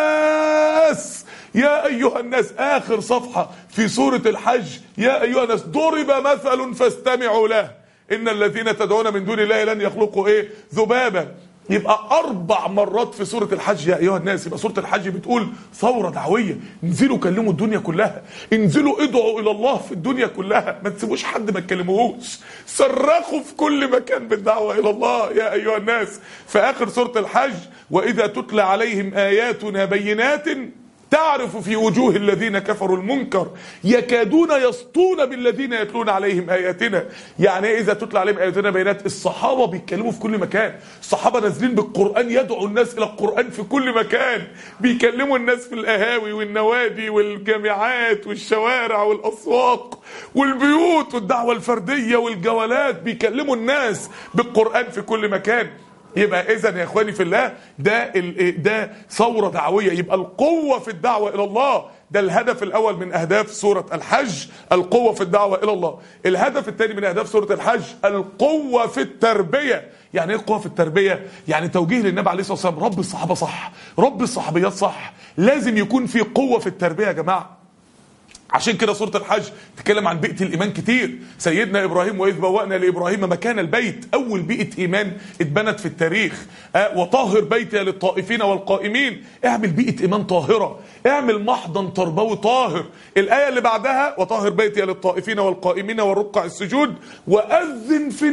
الناس يا أيها الناس آخر صفحة في سورة الحج يا أيها الناس ضرب مثل فاستمعوا له إن الذين تدعون من دون الله لن يخلقوا إيه ذبابا يبقى أربع مرات في سورة الحج يا أيها الناس يبقى سورة الحج بتقول ثورة دعوية انزلوا كلموا الدنيا كلها انزلوا ادعوا إلى الله في الدنيا كلها ما تسيبوش حد ما تكلموهوش صرخوا في كل مكان بالدعوة إلى الله يا أيها الناس في آخر سورة الحج وإذا تتلى عليهم آياتنا بينات تعرف في وجوه الذين كفروا المنكر يكادون يسطون بالذين يتلون عليهم اياتنا يعني ايه اذا تتلى عليهم اياتنا بينات الصحابه بيتكلموا في كل مكان الصحابه نازلين بالقران يدعوا الناس الى القران في كل مكان بيكلموا الناس في القهاوي والنوادي والجامعات والشوارع والاسواق والبيوت والدعوه الفرديه والجولات بيكلموا الناس بالقران في كل مكان يبقى اذا يا اخواني في الله ده ده ثوره دعويه يبقى القوه في الدعوه الى الله ده الهدف الاول من اهداف سوره الحج القوه في الدعوه الى الله الهدف الثاني من اهداف سوره الحج القوه في التربيه يعني ايه القوه في التربيه يعني توجيه للنبي عليه الصلاه والسلام رب الصحابه صح رب الصحابيات صح لازم يكون في قوه في التربيه يا جماعه عشان كده سوره الحج تتكلم عن بيئه الايمان كتير سيدنا ابراهيم واذ بوأنا لابراهيم مكان البيت اول بيئه ايمان اتبنت في التاريخ آه وطهر بيتي للطائفين والقائمين اعمل بيئه ايمان طاهره اعمل محضن تربوي طاهر الايه اللي بعدها وطهر بيتي للطائفين والقائمين والركع السجود واذن في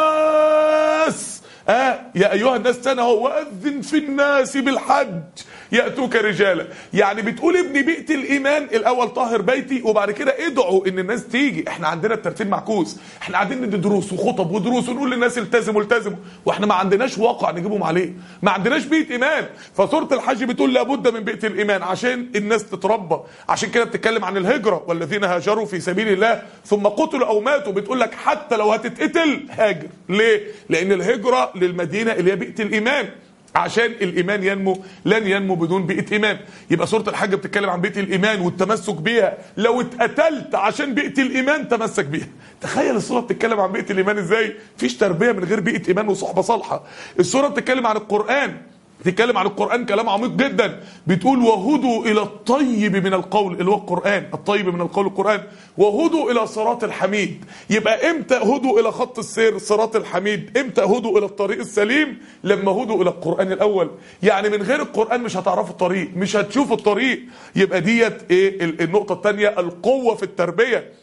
الناس آه يا ايها الناس تنهوا واذن في الناس بالحج ياتوك رجالا يعني بتقول ابني بيئه الايمان الاول طاهر بيتي وبعد كده ادعوا ان الناس تيجي احنا عندنا الترتيب معكوس احنا قاعدين ندي دروس وخطب ودروس ونقول للناس التزموا التزموا واحنا ما عندناش واقع نجيبهم عليه ما عندناش بيئه ايمان فسوره الحج بتقول لابد من بيئه الايمان عشان الناس تتربى عشان كده بتتكلم عن الهجره والذين هاجروا في سبيل الله ثم قتلوا او ماتوا بتقول لك حتى لو هتتقتل هاجر ليه لان الهجره للمدينه اللي هي بيئه الايمان عشان الايمان ينمو لن ينمو بدون بيئه ايمان يبقى سوره الحج بتتكلم عن بيئه الايمان والتمسك بيها لو اتقتلت عشان بيئه الايمان تمسك بيها تخيل السوره بتتكلم عن بيئه الايمان ازاي مفيش تربيه من غير بيئه ايمان وصحبه صالحه السوره بتتكلم عن القران بتتكلم عن القرآن كلام عميق جدا بتقول وهدوا إلى الطيب من القول اللي هو القرآن الطيب من القول القرآن وهدوا إلى صراط الحميد يبقى إمتى هدوا إلى خط السير صراط الحميد إمتى هدوا إلى الطريق السليم لما هدوا إلى القرآن الأول يعني من غير القرآن مش هتعرفوا الطريق مش هتشوفوا الطريق يبقى ديت إيه ال- النقطة الثانية القوة في التربية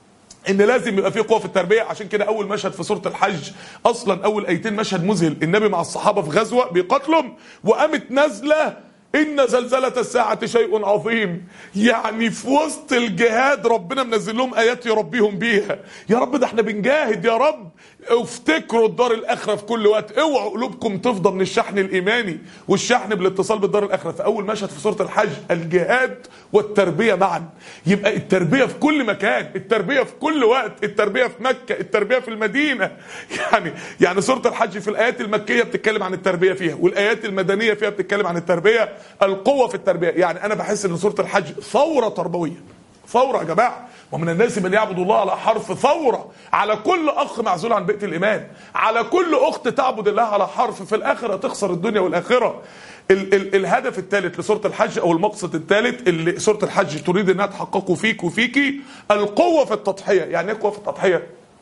ان لازم يبقى في قوه في التربيه عشان كده اول مشهد في سوره الحج اصلا اول ايتين مشهد مذهل النبي مع الصحابه في غزوه بيقاتلهم وقامت نازله ان زلزله الساعه شيء عظيم يعني في وسط الجهاد ربنا منزل لهم ايات يربيهم بيها يا رب ده احنا بنجاهد يا رب افتكروا الدار الاخره في كل وقت اوعوا قلوبكم تفضى من الشحن الايماني والشحن بالاتصال بالدار الاخره في اول مشهد في سوره الحج الجهاد والتربيه معا يبقى التربيه في كل مكان التربيه في كل وقت التربيه في مكه التربيه في المدينه يعني يعني سوره الحج في الايات المكيه بتتكلم عن التربيه فيها والايات المدنيه فيها بتتكلم عن التربيه القوه في التربيه يعني انا بحس ان سوره الحج ثوره تربويه ثورة يا جماعة ومن الناس من يعبد الله على حرف ثورة على كل أخ معزول عن بيئة الإيمان على كل أخت تعبد الله على حرف في الآخرة تخسر الدنيا والآخرة ال ال الهدف الثالث لسورة الحج أو المقصد الثالث اللي سورة الحج تريد أنها تحققه فيك وفيكي القوة في التضحية يعني إيه قوة في التضحية؟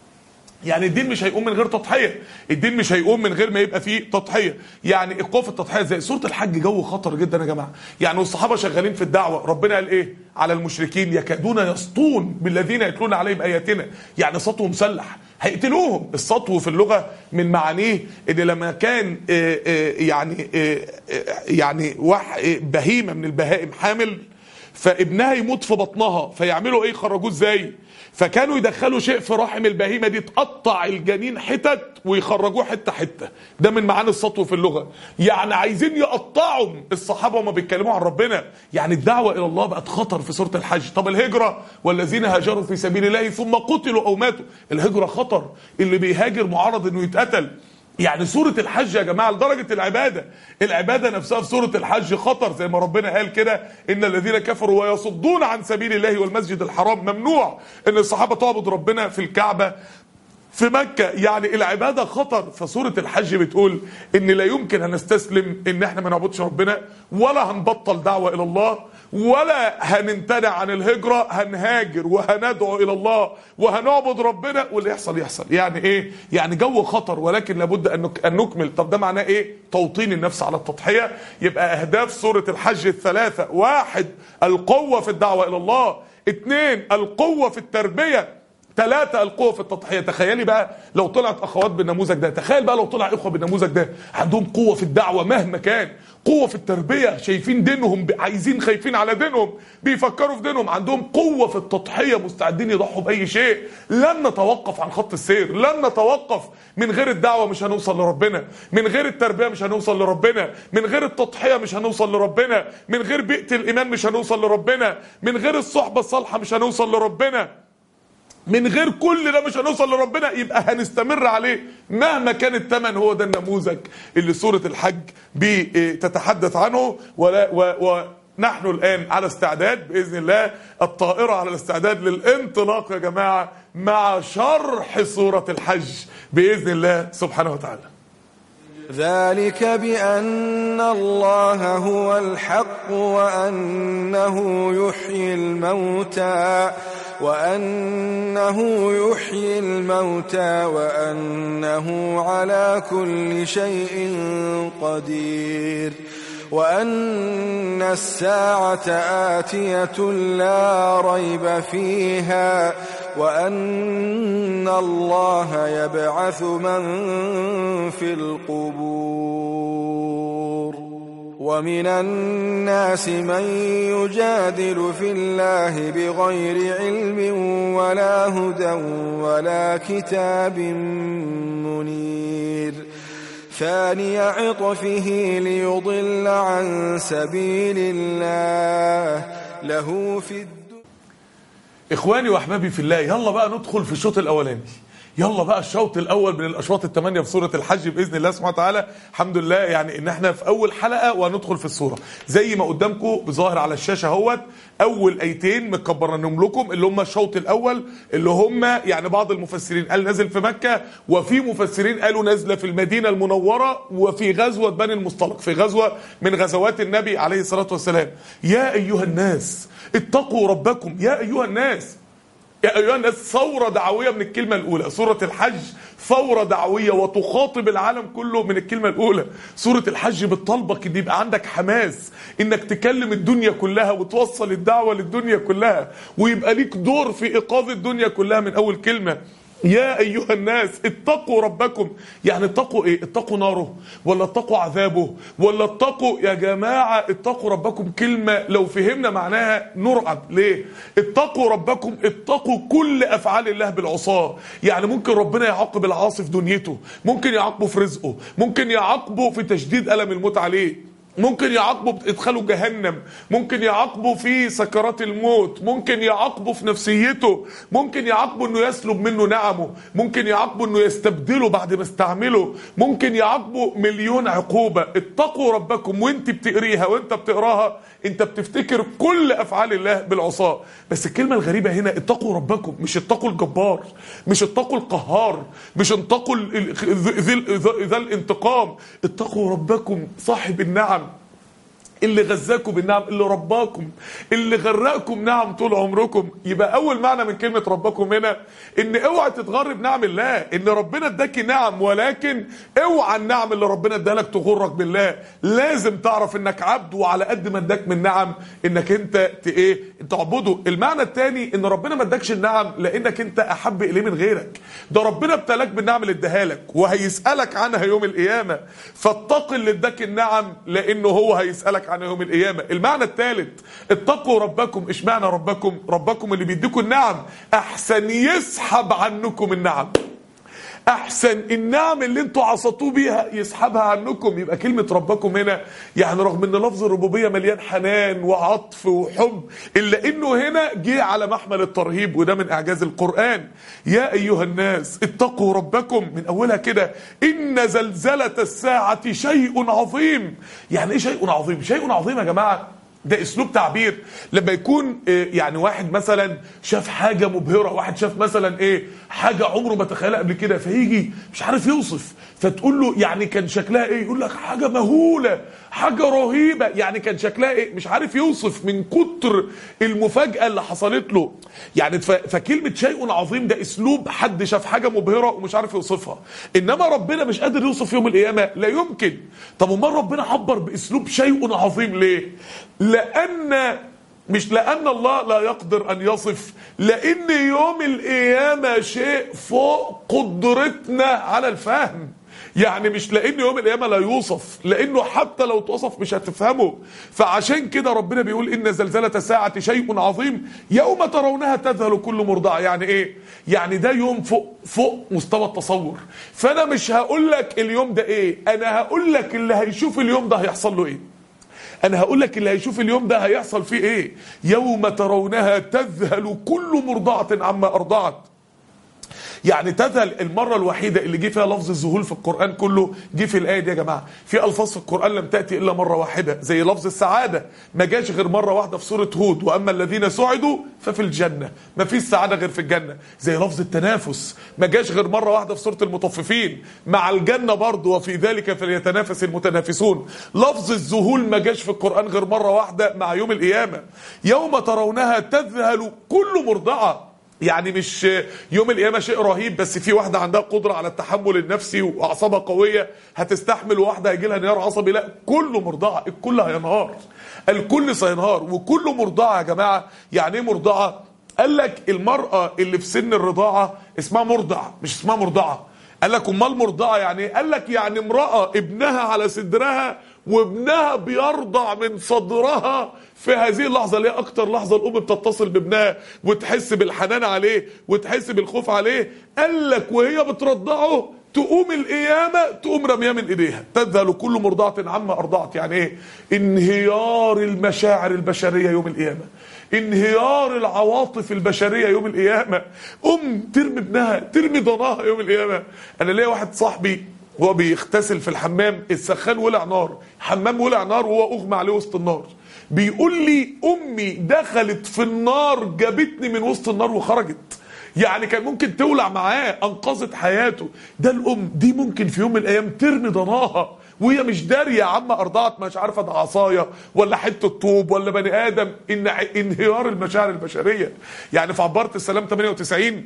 يعني الدين مش هيقوم من غير تضحيه الدين مش هيقوم من غير ما يبقى فيه تضحيه يعني ايقاف التضحيه زي سوره الحج جو خطر جدا يا جماعه يعني والصحابه شغالين في الدعوه ربنا قال ايه على المشركين يكادون يسطون بالذين يتلون عليهم اياتنا يعني سطو مسلح هيقتلوهم السطو في اللغه من معانيه ان لما كان آه، آه، يعني آه، آه، يعني وح آه، بهيمه من البهائم حامل فابنها يموت في بطنها فيعملوا ايه يخرجوه ازاي فكانوا يدخلوا شيء في رحم البهيمه دي تقطع الجنين حتت ويخرجوه حته حته ده من معاني السطو في اللغه يعني عايزين يقطعوا الصحابه وما بيتكلموا عن ربنا يعني الدعوه الى الله بقت خطر في سوره الحج طب الهجره والذين هاجروا في سبيل الله ثم قتلوا او ماتوا الهجره خطر اللي بيهاجر معرض انه يتقتل يعني سورة الحج يا جماعة لدرجة العبادة العبادة نفسها في سورة الحج خطر زي ما ربنا قال كده إن الذين كفروا ويصدون عن سبيل الله والمسجد الحرام ممنوع إن الصحابة تعبد ربنا في الكعبة في مكة يعني العبادة خطر فسورة الحج بتقول ان لا يمكن هنستسلم ان احنا ما نعبدش ربنا ولا هنبطل دعوة الى الله ولا هنمتنع عن الهجرة هنهاجر وهندعو الى الله وهنعبد ربنا واللي يحصل يحصل يعني ايه يعني جو خطر ولكن لابد ان نك- ان نكمل طب ده معناه ايه توطين النفس على التضحية يبقى اهداف سورة الحج الثلاثة واحد القوة في الدعوة الى الله اثنين القوة في التربية ثلاثة القوة في التضحية تخيلي بقى لو طلعت أخوات بالنموذج ده تخيل بقى لو طلع إخوة بالنموذج ده عندهم قوة في الدعوة مهما كان قوة في التربية شايفين دينهم ب- عايزين خايفين على دينهم بيفكروا في دينهم عندهم قوة في التضحية مستعدين يضحوا بأي شيء لن نتوقف عن خط السير لن نتوقف من غير الدعوة مش هنوصل لربنا من غير التربية مش هنوصل لربنا من غير التضحية مش هنوصل لربنا من غير بيئة الإيمان مش هنوصل لربنا من غير الصحبة الصالحة مش هنوصل لربنا من غير كل ده مش هنوصل لربنا يبقى هنستمر عليه مهما كان الثمن هو ده النموذج اللي سورة الحج بتتحدث عنه ولا و و نحن الآن على استعداد بإذن الله الطائرة على الاستعداد للانطلاق يا جماعة مع شرح سورة الحج بإذن الله سبحانه وتعالى ذلك بأن الله هو الحق وأنه يحيي الموتى وأنه يحيي الموتى وأنه على كل شيء قدير وأن الساعة آتية لا ريب فيها وأن الله يبعث من في القبور ومن الناس من يجادل في الله بغير علم ولا هدى ولا كتاب منير ثاني عطفه ليضل عن سبيل الله له في الدنيا اخواني واحبابي في الله يلا بقى ندخل في الشوط الاولاني يلا بقى الشوط الاول من الاشواط الثمانيه في سوره الحج باذن الله سبحانه وتعالى الحمد لله يعني ان احنا في اول حلقه وهندخل في السوره زي ما قدامكم بظاهر على الشاشه اهوت اول ايتين مكبرنهم لكم اللي هم الشوط الاول اللي هم يعني بعض المفسرين قال نازل في مكه وفي مفسرين قالوا نازله في المدينه المنوره وفي غزوه بني المصطلق في غزوه من غزوات النبي عليه الصلاه والسلام يا ايها الناس اتقوا ربكم يا ايها الناس يا ايها الناس ثوره دعويه من الكلمه الاولى سوره الحج ثوره دعويه وتخاطب العالم كله من الكلمه الاولى سوره الحج بتطالبك ان يبقى عندك حماس انك تكلم الدنيا كلها وتوصل الدعوه للدنيا كلها ويبقى ليك دور في ايقاظ الدنيا كلها من اول كلمه يا ايها الناس اتقوا ربكم يعني اتقوا ايه اتقوا ناره ولا اتقوا عذابه ولا اتقوا يا جماعه اتقوا ربكم كلمه لو فهمنا معناها نرعب ليه اتقوا ربكم اتقوا كل افعال الله بالعصاه يعني ممكن ربنا يعاقب العاصي في دنيته ممكن يعاقبه في رزقه ممكن يعاقبه في تشديد الم الموت عليه ممكن يعاقبه بادخاله جهنم ممكن يعاقبه في سكرات الموت ممكن يعاقبه في نفسيته ممكن يعاقبه انه يسلب منه نعمه ممكن يعاقبه انه يستبدله بعد ما استعمله ممكن يعاقبه مليون عقوبة اتقوا ربكم وانت بتقريها وانت بتقراها انت بتفتكر كل افعال الله بالعصاة بس الكلمة الغريبة هنا اتقوا ربكم مش اتقوا الجبار مش اتقوا القهار مش اتقوا ال- ال- ذي ذي- ذا الانتقام اتقوا ربكم صاحب النعم اللي غذاكم بالنعم اللي رباكم اللي غرقكم نعم طول عمركم يبقى اول معنى من كلمه ربكم هنا ان اوعى تتغر بنعم الله ان ربنا اداكي نعم ولكن اوعى النعم اللي ربنا اداها لك تغرك بالله لازم تعرف انك عبد وعلى قد ما اداك من نعم انك انت ت- ايه تعبده المعنى الثاني ان ربنا ما اداكش النعم لانك انت احب اليه من غيرك ده ربنا ابتلاك بالنعم اللي اداها لك وهيسالك عنها يوم القيامه فاتق اللي اداك النعم لانه هو هيسالك عنها يوم القيامه المعنى الثالث اتقوا ربكم اشمعنى ربكم ربكم اللي بيديكم النعم احسن يسحب عنكم النعم احسن النعم اللي انتوا عصتوه بيها يسحبها عنكم يبقى كلمه ربكم هنا يعني رغم ان لفظ الربوبيه مليان حنان وعطف وحب الا انه هنا جه على محمل الترهيب وده من اعجاز القران يا ايها الناس اتقوا ربكم من اولها كده ان زلزله الساعه شيء عظيم يعني ايه شيء عظيم شيء عظيم يا جماعه ده اسلوب تعبير لما يكون آه، يعني واحد مثلا شاف حاجه مبهره واحد شاف مثلا ايه حاجه عمره ما تخيلها قبل كده فيجي مش عارف يوصف فتقول له يعني كان شكلها ايه يقول لك حاجه مهوله حاجه رهيبه يعني كان شكلها ايه مش عارف يوصف من كتر المفاجاه اللي حصلت له يعني ف- فكلمه شيء عظيم ده اسلوب حد شاف حاجه مبهره ومش عارف يوصفها انما ربنا مش قادر يوصف يوم القيامه لا يمكن طب امال ربنا عبر باسلوب شيء عظيم ليه لان مش لان الله لا يقدر ان يصف لان يوم القيامه شيء فوق قدرتنا على الفهم يعني مش لان يوم القيامه لا يوصف لانه حتى لو توصف مش هتفهمه فعشان كده ربنا بيقول ان زلزله الساعه شيء عظيم يوم ترونها تذهل كل مرضعه يعني ايه يعني ده يوم فوق فوق مستوى التصور فانا مش هقول لك اليوم ده ايه انا هقول لك اللي هيشوف اليوم ده هيحصل له ايه انا هقول لك اللي هيشوف اليوم ده هيحصل فيه ايه يوم ترونها تذهل كل مرضعه عما ارضعت يعني تذهل المرة الوحيدة اللي جه فيها لفظ الذهول في القرآن كله جه في الآية دي يا جماعة في ألفاظ في القرآن لم تأتي إلا مرة واحدة زي لفظ السعادة ما جاش غير مرة واحدة في سورة هود وأما الذين سعدوا ففي الجنة ما فيش سعادة غير في الجنة زي لفظ التنافس ما جاش غير مرة واحدة في سورة المطففين مع الجنة برضه وفي ذلك فليتنافس المتنافسون لفظ الذهول ما جاش في القرآن غير مرة واحدة مع يوم القيامة يوم ترونها تذهل كل مرضعة يعني مش يوم القيامه شيء رهيب بس في واحده عندها قدره على التحمل النفسي واعصابها قويه هتستحمل وواحده هيجي لها انهيار عصبي لا كل مرضعه الكل هينهار الكل سينهار وكل مرضعه يا جماعه يعني ايه مرضعه قال لك المراه اللي في سن الرضاعه اسمها مرضع مش اسمها مرضعه قال لك امال مرضعه يعني ايه قال لك يعني امراه ابنها على صدرها وابنها بيرضع من صدرها في هذه اللحظة اللي هي أكتر لحظة الأم بتتصل بابنها وتحس بالحنان عليه وتحس بالخوف عليه قال لك وهي بترضعه تقوم القيامة تقوم رميها من ايديها تذهل كل مرضعة عما ارضعت يعني ايه انهيار المشاعر البشرية يوم القيامة انهيار العواطف البشرية يوم القيامة ام ترمي ابنها ترمي ضناها يوم القيامة انا ليا واحد صاحبي هو بيغتسل في الحمام السخان ولع نار حمام ولع نار وهو اغمى عليه وسط النار بيقول لي امي دخلت في النار جابتني من وسط النار وخرجت يعني كان ممكن تولع معاه انقذت حياته ده الام دي ممكن في يوم من الايام ترمي ضناها وهي مش داريه يا عم ارضعت مش عارفه ده عصايه ولا حته طوب ولا بني ادم ان انهيار المشاعر البشريه يعني في عباره السلام 98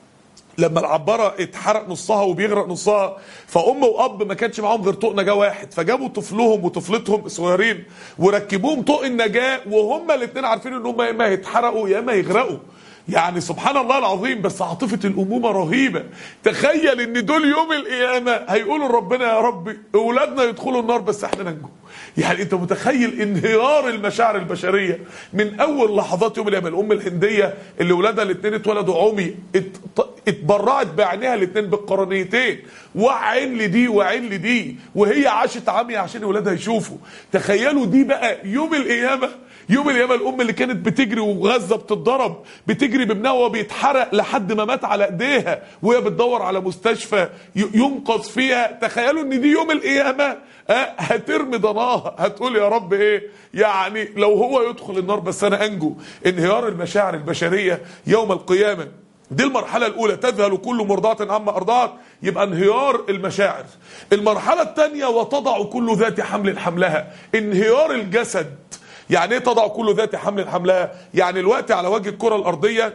لما العباره اتحرق نصها وبيغرق نصها فام واب ما كانش معاهم غير طوق نجاه واحد فجابوا طفلهم وطفلتهم الصغيرين وركبوهم طوق النجاه وهم الاثنين عارفين ان هم يا اما هيتحرقوا يا اما يغرقوا يعني سبحان الله العظيم بس عاطفة الأمومة رهيبة تخيل ان دول يوم القيامة هيقولوا لربنا يا رب اولادنا يدخلوا النار بس احنا ننجو يعني انت متخيل انهيار المشاعر البشرية من اول لحظات يوم القيامة الام الهندية اللي ولادها الاثنين اتولدوا عمي ات- اتبرعت بعينيها الاثنين بالقرنيتين وعين لدي وعين لدي وهي عاشت عمية عشان ولادها يشوفوا تخيلوا دي بقى يوم القيامة يوم القيامه الام اللي كانت بتجري وغزه بتتضرب بتجري بابنها وهو بيتحرق لحد ما مات على ايديها وهي بتدور على مستشفى ي- ينقذ فيها تخيلوا ان دي يوم القيامه آه، هترمي ضناها هتقول يا رب ايه يعني لو هو يدخل النار بس انا انجو انهيار المشاعر البشريه يوم القيامه دي المرحلة الأولى تذهل كل مرضعة عما أرضعت يبقى انهيار المشاعر المرحلة الثانية وتضع كل ذات حمل حملها انهيار الجسد يعني ايه تضع كل ذات حمل حملها يعني الوقت على وجه الكرة الأرضية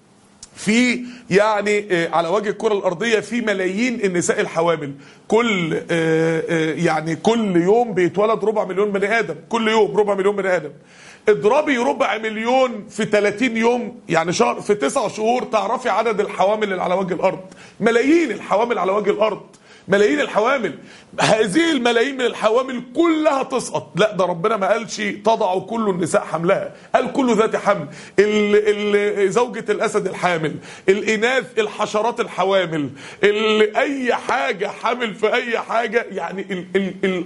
في يعني آه، على وجه الكرة الأرضية في ملايين النساء الحوامل كل آه، آه، يعني كل يوم بيتولد ربع مليون بني آدم كل يوم ربع مليون بني آدم اضربي ربع مليون في 30 يوم يعني شهر في 9 شهور تعرفي عدد الحوامل اللي على وجه الأرض ملايين الحوامل على وجه الأرض ملايين الحوامل هذه الملايين من الحوامل كلها تسقط لا ده ربنا ما قالش تضع كل النساء حملها قال كل ذات حمل ال ال زوجة الأسد الحامل الإناث الحشرات الحوامل ال أي حاجة حامل في أي حاجة يعني ال ال ال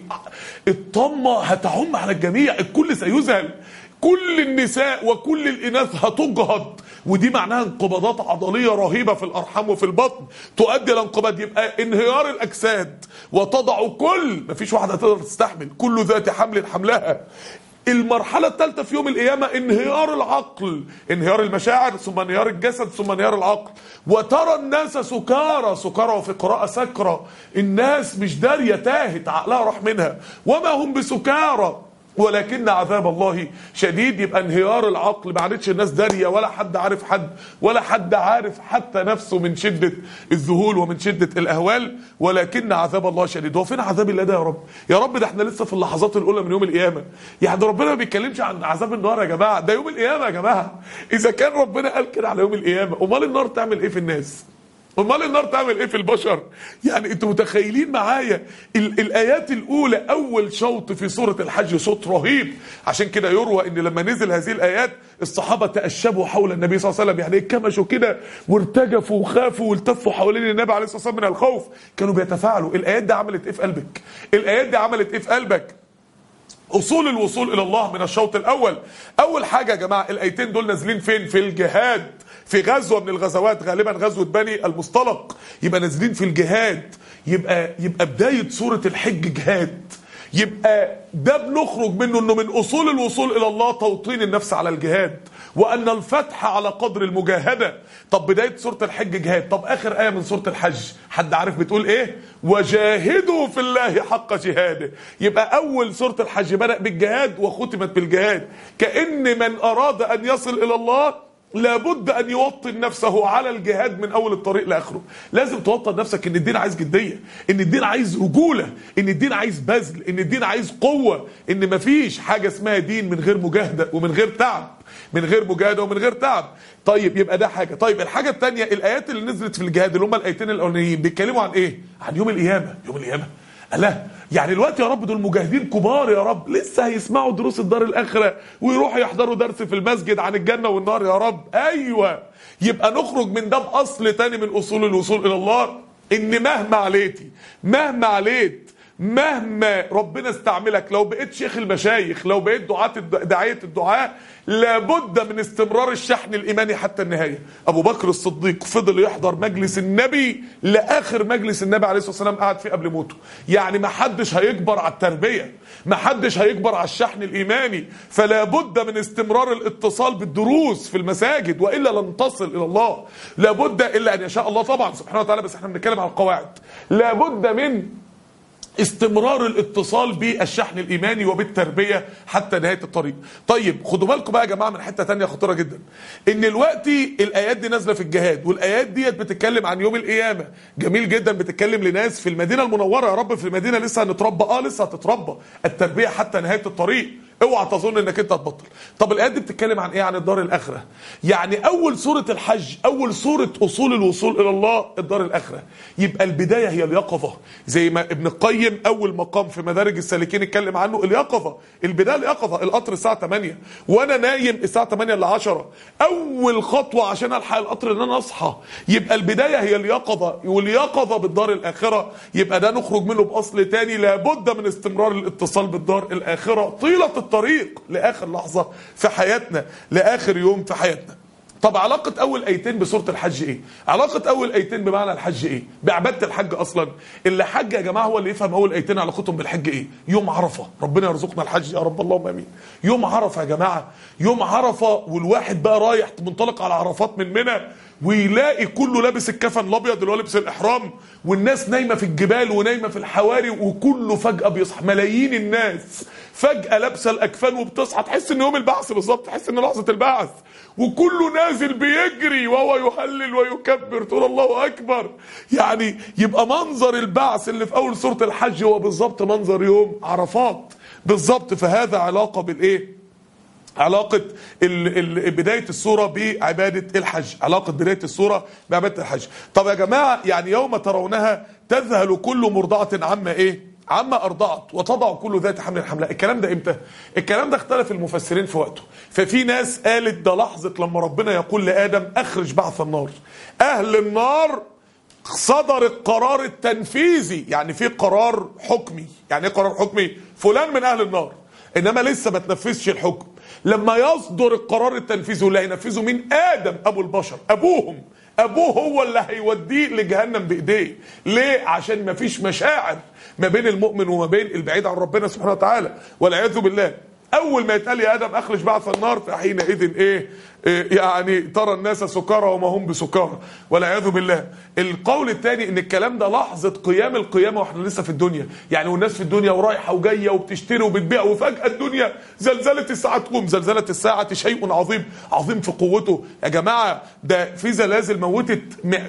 الطمة هتعم على الجميع الكل سيذهل كل النساء وكل الإناث هتجهض ودي معناها انقباضات عضلية رهيبة في الأرحام وفي البطن تؤدي إلى انقباض يبقى انهيار الأجساد وتضع كل مفيش واحدة تقدر تستحمل كل ذات حمل حملها المرحلة الثالثة في يوم القيامة انهيار العقل انهيار المشاعر ثم انهيار الجسد ثم انهيار العقل وترى الناس سكارى سكارى وفي قراءة سكرى الناس مش دارية تاهت عقلها راح منها وما هم بسكارى ولكن عذاب الله شديد يبقى انهيار العقل ما عادتش الناس داريه ولا حد عارف حد ولا حد عارف حتى نفسه من شده الذهول ومن شده الاهوال ولكن عذاب الله شديد هو فين عذاب الله ده يا رب يا رب ده احنا لسه في اللحظات الاولى من يوم القيامه يعني ربنا ما بيتكلمش عن عذاب النار يا جماعه ده يوم القيامه يا جماعه اذا كان ربنا قال كده على يوم القيامه امال النار تعمل ايه في الناس امال النار تعمل ايه في البشر يعني انتوا متخيلين معايا ال الايات الاولى اول شوط في سوره الحج صوت رهيب عشان كده يروى ان لما نزل هذه الايات الصحابه تاشبوا حول النبي صلى الله عليه وسلم يعني اتكمشوا كده وارتجفوا وخافوا والتفوا حوالين النبي عليه الصلاه والسلام من الخوف كانوا بيتفاعلوا الايات دي عملت ايه في قلبك الايات دي عملت ايه في قلبك اصول الوصول الى الله من الشوط الاول اول حاجه يا جماعه الايتين دول نازلين فين في الجهاد في غزوه من الغزوات غالبا غزوه بني المصطلق يبقى نازلين في الجهاد يبقى يبقى بدايه سوره الحج جهاد يبقى ده بنخرج منه انه من اصول الوصول الى الله توطين النفس على الجهاد وان الفتح على قدر المجاهده طب بدايه سوره الحج جهاد طب اخر ايه من سوره الحج حد عارف بتقول ايه وجاهدوا في الله حق جهاده يبقى اول سوره الحج بدا بالجهاد وختمت بالجهاد كان من اراد ان يصل الى الله لابد ان يوطن نفسه على الجهاد من اول الطريق لاخره لازم توطن نفسك ان الدين عايز جديه ان الدين عايز رجوله ان الدين عايز بذل ان الدين عايز قوه ان مفيش حاجه اسمها دين من غير مجاهده ومن غير تعب من غير مجاهده ومن غير تعب طيب يبقى ده حاجه طيب الحاجه الثانيه الايات اللي نزلت في الجهاد اللي هم الايتين الاولانيين بيتكلموا عن ايه عن يوم القيامه يوم القيامه لا يعني الوقت يا رب دول مجاهدين كبار يا رب لسه هيسمعوا دروس الدار الاخره ويروحوا يحضروا درس في المسجد عن الجنه والنار يا رب ايوه يبقى نخرج من ده باصل تاني من اصول الوصول الى الله ان مهما عليتي مهما عليت مهما ربنا استعملك لو بقيت شيخ المشايخ لو بقيت دعاة الد- داعية الدعاء لابد من استمرار الشحن الإيماني حتى النهاية أبو بكر الصديق فضل يحضر مجلس النبي لآخر مجلس النبي عليه الصلاة والسلام قعد فيه قبل موته يعني ما حدش هيكبر على التربية ما حدش هيكبر على الشحن الإيماني فلا بد من استمرار الاتصال بالدروس في المساجد وإلا لن تصل إلى الله لابد إلا أن يشاء الله طبعا سبحانه وتعالى بس احنا بنتكلم على القواعد لابد من استمرار الاتصال بالشحن الايماني وبالتربيه حتى نهايه الطريق. طيب خدوا بالكم بقى يا جماعه من حته تانية خطيره جدا. ان دلوقتي الايات دي نازله في الجهاد والايات ديت بتتكلم عن يوم القيامه. جميل جدا بتتكلم لناس في المدينه المنوره يا رب في المدينه لسه هنتربى اه لسه هتتربى. التربيه حتى نهايه الطريق. اوعى تظن انك انت هتبطل. طب الايات دي بتتكلم عن ايه؟ عن الدار الاخره. يعني اول سوره الحج اول سوره اصول الوصول الى الله الدار الاخره. يبقى البدايه هي اليقظه زي ما ابن القيم اول مقام في مدارج السالكين اتكلم عنه اليقظه البدايه اليقظه القطر الساعه 8 وانا نايم الساعه 8 ل 10 اول خطوه عشان الحق القطر ان انا اصحى يبقى البدايه هي اليقظه واليقظه بالدار الاخره يبقى ده نخرج منه باصل تاني لابد من استمرار الاتصال بالدار الاخره طيله الطريق لاخر لحظه في حياتنا لاخر يوم في حياتنا طب علاقة أول آيتين بسورة الحج إيه؟ علاقة أول آيتين بمعنى الحج إيه؟ بعبادة الحج أصلا اللي حج يا جماعة هو اللي يفهم أول آيتين علاقتهم بالحج إيه؟ يوم عرفة ربنا يرزقنا الحج يا رب اللهم آمين يوم عرفة يا جماعة يوم عرفة والواحد بقى رايح منطلق على عرفات من منى ويلاقي كله لابس الكفن الابيض اللي هو لبس الاحرام والناس نايمه في الجبال ونايمه في الحواري وكله فجاه بيصحى ملايين الناس فجاه لابسه الاكفان وبتصحى تحس ان يوم البعث بالظبط تحس ان لحظه البعث وكله نازل بيجري وهو يهلل ويكبر تقول الله اكبر يعني يبقى منظر البعث اللي في اول سوره الحج هو بالظبط منظر يوم عرفات بالظبط فهذا علاقه بالايه علاقة ال ال بداية السورة بعبادة الحج علاقة بداية السورة بعبادة الحج طب يا جماعة يعني يوم ترونها تذهل كل مرضعة عما ايه عما ارضعت وتضع كل ذات حمل حملها الكلام ده امتى الكلام ده اختلف المفسرين في وقته ففي ناس قالت ده لحظة لما ربنا يقول لآدم اخرج بعث النار اهل النار صدر القرار التنفيذي يعني في قرار حكمي يعني ايه قرار حكمي فلان من اهل النار انما لسه ما تنفذش الحكم لما يصدر القرار التنفيذي واللي هينفذه مين ادم ابو البشر ابوهم ابوه هو اللي هيوديه لجهنم بايديه ليه عشان ما فيش مشاعر ما بين المؤمن وما بين البعيد عن ربنا سبحانه وتعالى والعياذ بالله اول ما يتقال يا ادم اخرج بعث النار فحينئذ ايه, إيه يعني ترى الناس سكارى وما هم بسكارى والعياذ بالله القول الثاني ان الكلام ده لحظه قيام القيامه واحنا لسه في الدنيا يعني والناس في الدنيا ورايحه وجايه وبتشتري وبتبيع وفجاه الدنيا زلزله الساعه تقوم زلزله الساعه شيء عظيم عظيم في قوته يا جماعه ده في زلازل موتت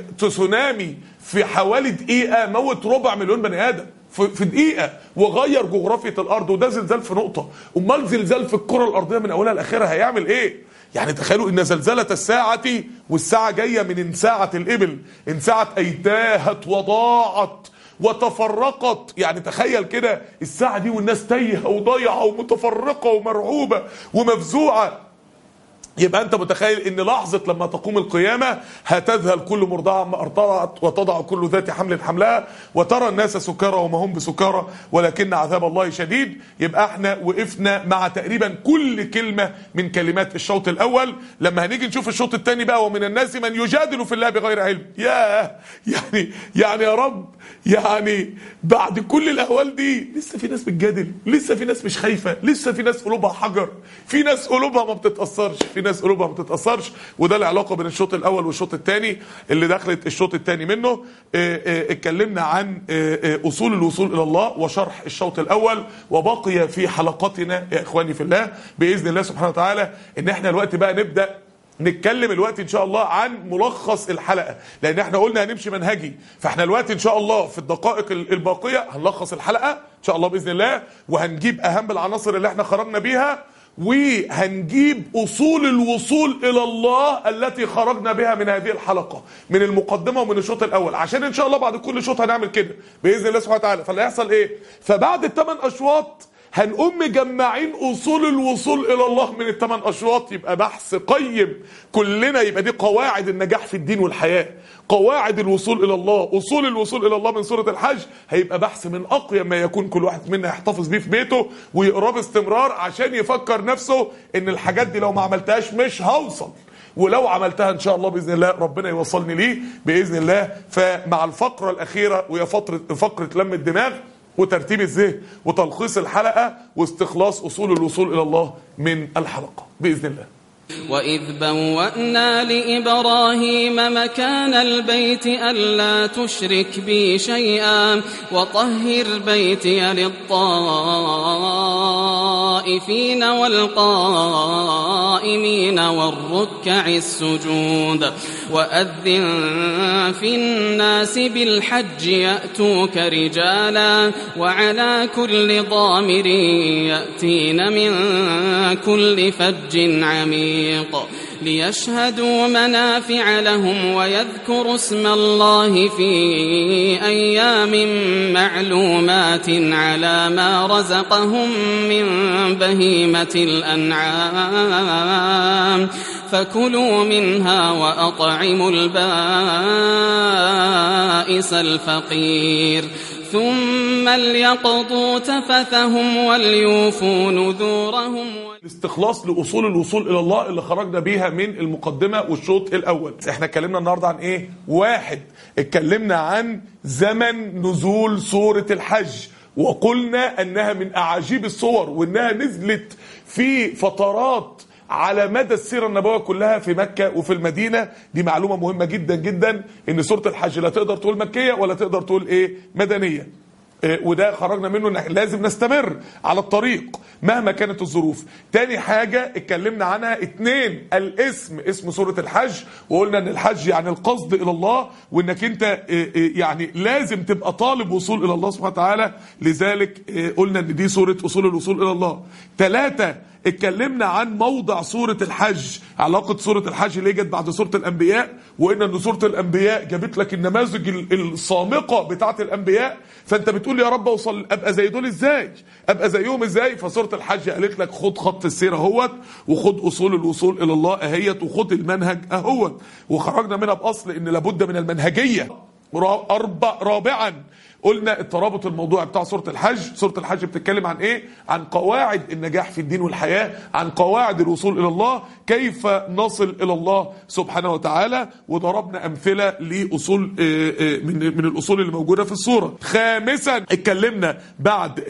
تسونامي في حوالي دقيقه موت ربع مليون بني ادم في دقيقة وغير جغرافية الأرض وده زلزال في نقطة أمال زلزال في الكرة الأرضية من أولها لآخرها هيعمل إيه؟ يعني تخيلوا إن زلزلة الساعة والساعة جاية من انساعة الإبل انساعة أيتاهت وضاعت وتفرقت يعني تخيل كده الساعة دي والناس تايهة وضايعة ومتفرقة ومرعوبة ومفزوعة يبقى انت متخيل ان لحظة لما تقوم القيامة هتذهل كل مرضعة ما ارضعت وتضع كل ذات حمل حملها وترى الناس سكارى وما هم بسكارى ولكن عذاب الله شديد يبقى احنا وقفنا مع تقريبا كل كلمة من كلمات الشوط الاول لما هنيجي نشوف الشوط الثاني بقى ومن الناس من يجادل في الله بغير علم ياه يعني يعني يا رب يعني بعد كل الاهوال دي لسه في ناس بتجادل لسه في ناس مش خايفة لسه في ناس قلوبها حجر في ناس قلوبها ما بتتأثرش في ناس قلوبها ما بتتاثرش وده العلاقه بين الشوط الاول والشوط الثاني اللي دخلت الشوط الثاني منه اتكلمنا عن اصول الوصول الى الله وشرح الشوط الاول وبقي في حلقتنا يا اخواني في الله باذن الله سبحانه وتعالى ان احنا الوقت بقى نبدا نتكلم الوقت ان شاء الله عن ملخص الحلقه لان احنا قلنا هنمشي منهجي فاحنا الوقت ان شاء الله في الدقائق الباقيه هنلخص الحلقه ان شاء الله باذن الله وهنجيب اهم العناصر اللي احنا خرجنا بيها وهنجيب اصول الوصول الى الله التي خرجنا بها من هذه الحلقه من المقدمه ومن الشوط الاول عشان ان شاء الله بعد كل شوط هنعمل كده باذن الله سبحانه وتعالى فاللي هيحصل ايه فبعد الثمان اشواط هنقوم مجمعين اصول الوصول الى الله من الثمان اشواط يبقى بحث قيم كلنا يبقى دي قواعد النجاح في الدين والحياه قواعد الوصول الى الله اصول الوصول الى الله من سوره الحج هيبقى بحث من اقيم ما يكون كل واحد منا يحتفظ بيه في بيته ويقراه باستمرار عشان يفكر نفسه ان الحاجات دي لو ما عملتهاش مش هوصل ولو عملتها ان شاء الله باذن الله ربنا يوصلني ليه باذن الله فمع الفقره الاخيره وهي فتره فقره لم الدماغ وترتيب الذهن وتلخيص الحلقه واستخلاص اصول الوصول الى الله من الحلقه باذن الله وإذ بوأنا لإبراهيم مكان البيت ألا تشرك بي شيئا وطهر بيتي للطائفين والقائمين والركع السجود وأذن في الناس بالحج يأتوك رجالا وعلى كل ضامر يأتين من كل فج عميق ليشهدوا منافع لهم ويذكروا اسم الله في أيام معلومات على ما رزقهم من بهيمة الأنعام فكلوا منها وأطعموا البائس الفقير ثم ليقضوا تفثهم وليوفوا نذورهم الاستخلاص لاصول الوصول الى الله اللي خرجنا بيها من المقدمه والشوط الاول احنا اتكلمنا النهارده عن ايه واحد اتكلمنا عن زمن نزول سوره الحج وقلنا انها من اعاجيب الصور وانها نزلت في فترات على مدى السيره النبويه كلها في مكه وفي المدينه دي معلومه مهمه جدا جدا ان سوره الحج لا تقدر تقول مكيه ولا تقدر تقول ايه مدنيه وده خرجنا منه ان لازم نستمر على الطريق مهما كانت الظروف تاني حاجة اتكلمنا عنها اتنين الاسم اسم سورة الحج وقلنا ان الحج يعني القصد الى الله وانك انت يعني لازم تبقى طالب وصول الى الله سبحانه وتعالى لذلك قلنا ان دي سورة اصول الوصول الى الله ثلاثة اتكلمنا عن موضع سورة الحج علاقة سورة الحج اللي جت بعد سورة الأنبياء وإن أن سورة الأنبياء جابت لك النماذج الصامقة بتاعة الأنبياء فأنت بتقول يا رب أوصل أبقى زي دول إزاي أبقى زيهم إزاي فسورة الحج قالت لك خد خط السير أهوت وخد أصول الوصول إلى الله أهيت وخد المنهج أهوت وخرجنا منها بأصل إن لابد من المنهجية أربع رابعا قلنا الترابط الموضوعي بتاع سوره الحج سوره الحج بتتكلم عن ايه عن قواعد النجاح في الدين والحياه عن قواعد الوصول الى الله كيف نصل الى الله سبحانه وتعالى وضربنا امثله لاصول من من الاصول اللي موجوده في السوره خامسا اتكلمنا بعد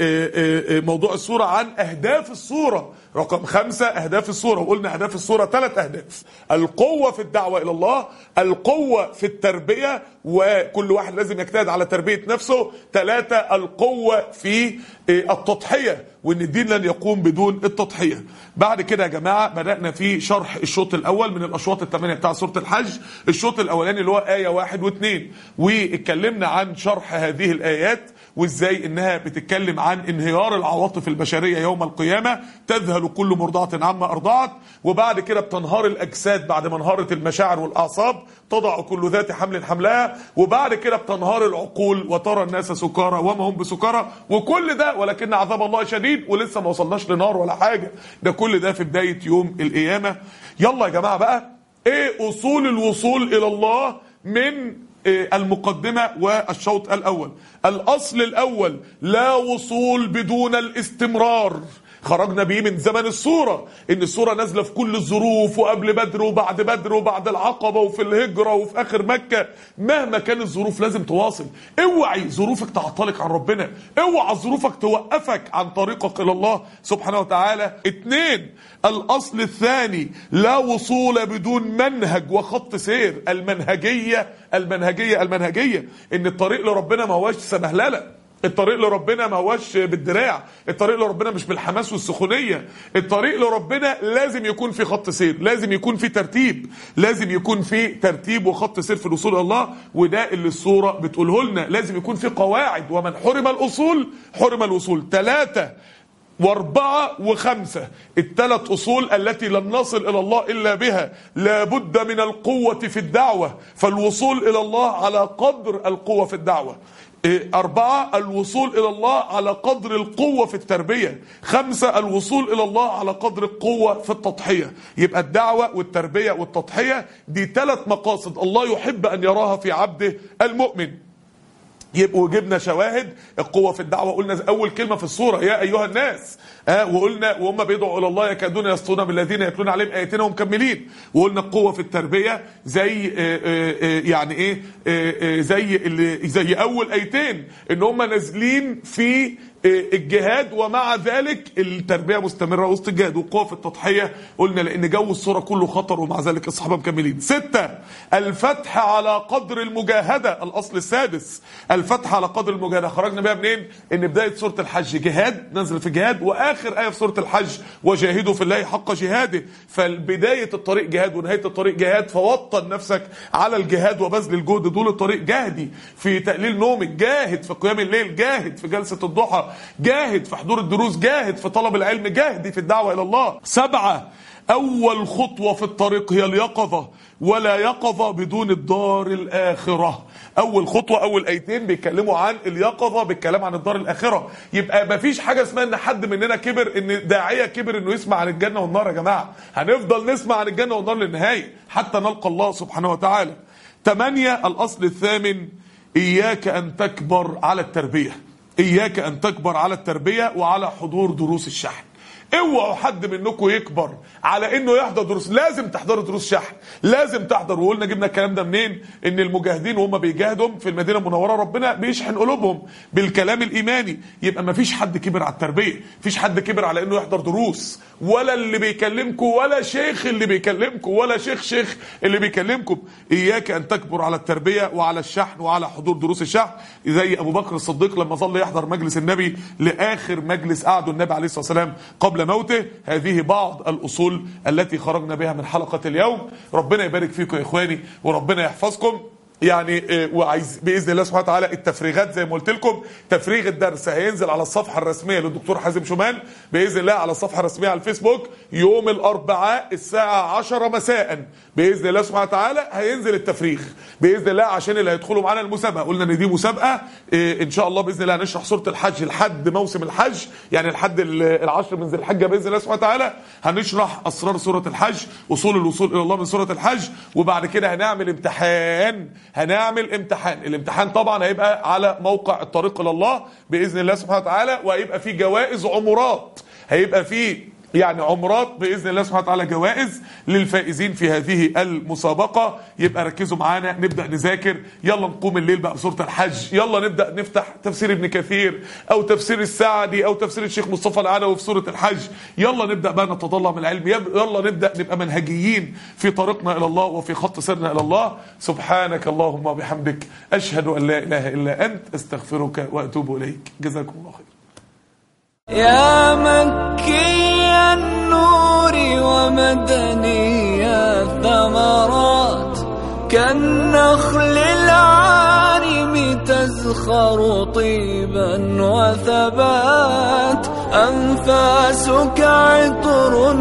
موضوع السوره عن اهداف السوره رقم خمسة أهداف الصورة وقلنا أهداف الصورة ثلاث أهداف القوة في الدعوة إلى الله القوة في التربية وكل واحد لازم يجتهد على تربية نفسه ثلاثة القوة في التضحية وان الدين لن يقوم بدون التضحيه بعد كده يا جماعه بدانا في شرح الشوط الاول من الاشواط الثمانيه بتاع سوره الحج الشوط الاولاني اللي هو ايه واحد واثنين واتكلمنا عن شرح هذه الايات وازاي انها بتتكلم عن انهيار العواطف البشريه يوم القيامه تذهل كل مرضعه عما ارضعت وبعد كده بتنهار الاجساد بعد ما انهارت المشاعر والاعصاب تضع كل ذات حمل حملها وبعد كده بتنهار العقول وترى الناس سكارى وما هم بسكارى وكل ده ولكن عذاب الله شديد ولسه ما وصلناش لنار ولا حاجه ده كل ده في بدايه يوم القيامه يلا يا جماعه بقى ايه اصول الوصول الى الله من المقدمة والشوط الأول الأصل الأول لا وصول بدون الاستمرار خرجنا بيه من زمن الصورة ان الصورة نازلة في كل الظروف وقبل بدر وبعد بدر وبعد العقبة وفي الهجرة وفي اخر مكة مهما كانت الظروف لازم تواصل اوعي ظروفك تعطلك عن ربنا اوعى ظروفك توقفك عن طريقك الى الله سبحانه وتعالى اتنين الاصل الثاني لا وصول بدون منهج وخط سير المنهجية المنهجية المنهجية ان الطريق لربنا ما هواش سمهلله الطريق لربنا ما هوش بالدراع الطريق لربنا مش بالحماس والسخونيه الطريق لربنا لازم يكون في خط سير لازم يكون في ترتيب لازم يكون في ترتيب وخط سير في الوصول الى الله وده اللي الصوره بتقوله لنا لازم يكون في قواعد ومن حرم الاصول حرم الوصول ثلاثه واربعة وخمسة الثلاث أصول التي لن نصل إلى الله إلا بها لابد من القوة في الدعوة فالوصول إلى الله على قدر القوة في الدعوة إيه، أربعة الوصول إلى الله على قدر القوة في التربية خمسة الوصول إلى الله على قدر القوة في التضحية يبقى الدعوة والتربية والتضحية دي ثلاث مقاصد الله يحب أن يراها في عبده المؤمن يبقوا جبنا شواهد القوة في الدعوة قلنا اول كلمة في الصورة يا ايها الناس آه وقلنا وهم بيدعوا الى الله يكادون يسطون بالذين يتلون عليهم اياتنا ومكملين وقلنا القوة في التربية زي آه آه آه يعني ايه آه آه زي اللي زي اول ايتين ان هم نازلين في الجهاد ومع ذلك التربيه مستمره وسط الجهاد والقوه في التضحيه قلنا لان جو الصوره كله خطر ومع ذلك الصحابه مكملين. سته الفتح على قدر المجاهده الاصل السادس الفتح على قدر المجاهده خرجنا بيها منين؟ ان بدايه سوره الحج جهاد نزل في جهاد واخر ايه في سوره الحج وجاهدوا في الله حق جهاده فبدايه الطريق جهاد ونهايه الطريق جهاد فوطن نفسك على الجهاد وبذل الجهد دول الطريق جاهدي في تقليل نومك جاهد في قيام الليل جاهد في جلسه الضحى جاهد في حضور الدروس جاهد في طلب العلم جاهدي في الدعوة إلى الله سبعة أول خطوة في الطريق هي اليقظة ولا يقظة بدون الدار الآخرة أول خطوة أول أيتين بيتكلموا عن اليقظة بالكلام عن الدار الآخرة يبقى مفيش حاجة اسمها إن حد مننا كبر إن داعية كبر إنه يسمع عن الجنة والنار يا جماعة هنفضل نسمع عن الجنة والنار للنهاية حتى نلقى الله سبحانه وتعالى ثمانية الأصل الثامن إياك أن تكبر على التربية إياك أن تكبر على التربية وعلى حضور دروس الشحن اوعوا حد منكم يكبر على انه يحضر دروس لازم تحضروا دروس شحن لازم تحضر وقلنا جبنا الكلام ده منين ان المجاهدين وهم بيجاهدوا في المدينه المنوره ربنا بيشحن قلوبهم بالكلام الايماني يبقى ما فيش حد كبر على التربيه فيش حد كبر على انه يحضر دروس ولا اللي بيكلمكم ولا شيخ اللي بيكلمكم ولا شيخ شيخ اللي بيكلمكم اياك ان تكبر على التربيه وعلى الشحن وعلى حضور دروس الشحن زي ابو بكر الصديق لما ظل يحضر مجلس النبي لاخر مجلس قعده النبي عليه الصلاه والسلام قبل موته هذه بعض الاصول التي خرجنا بها من حلقه اليوم ربنا يبارك فيكم يا اخواني وربنا يحفظكم يعني وعايز باذن الله سبحانه وتعالى التفريغات زي ما قلت لكم تفريغ الدرس هينزل على الصفحه الرسميه للدكتور حازم شومان باذن الله على الصفحه الرسميه على الفيسبوك يوم الاربعاء الساعه 10 مساء باذن الله سبحانه وتعالى هينزل التفريغ باذن الله عشان اللي هيدخلوا معانا المسابقه قلنا ان دي مسابقه ان شاء الله باذن الله هنشرح سوره الحج لحد موسم الحج يعني لحد العشر من ذي الحجه باذن الله سبحانه وتعالى هنشرح اسرار سوره الحج اصول الوصول الى الله من سوره الحج وبعد كده هنعمل امتحان هنعمل امتحان الامتحان طبعا هيبقى على موقع الطريق الى الله باذن الله سبحانه وتعالى وهيبقى فيه جوائز عمرات هيبقى فيه يعني عمرات باذن الله سبحانه وتعالى جوائز للفائزين في هذه المسابقه يبقى ركزوا معانا نبدا نذاكر يلا نقوم الليل بقى بسوره الحج يلا نبدا نفتح تفسير ابن كثير او تفسير السعدي او تفسير الشيخ مصطفى العلوي في سوره الحج يلا نبدا بقى نتطلع من العلم يلا نبدا نبقى منهجيين في طريقنا الى الله وفي خط سيرنا الى الله سبحانك اللهم وبحمدك اشهد ان لا اله الا انت استغفرك واتوب اليك جزاكم الله خير يا مكي النور ومدني الثمرات كالنخل العارم تزخر طيبا وثبات أنفاسك عطر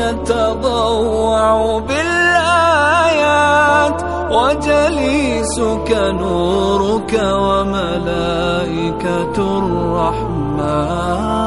يتضوع بالآيات وجليسك نورك وملائكة الرحمن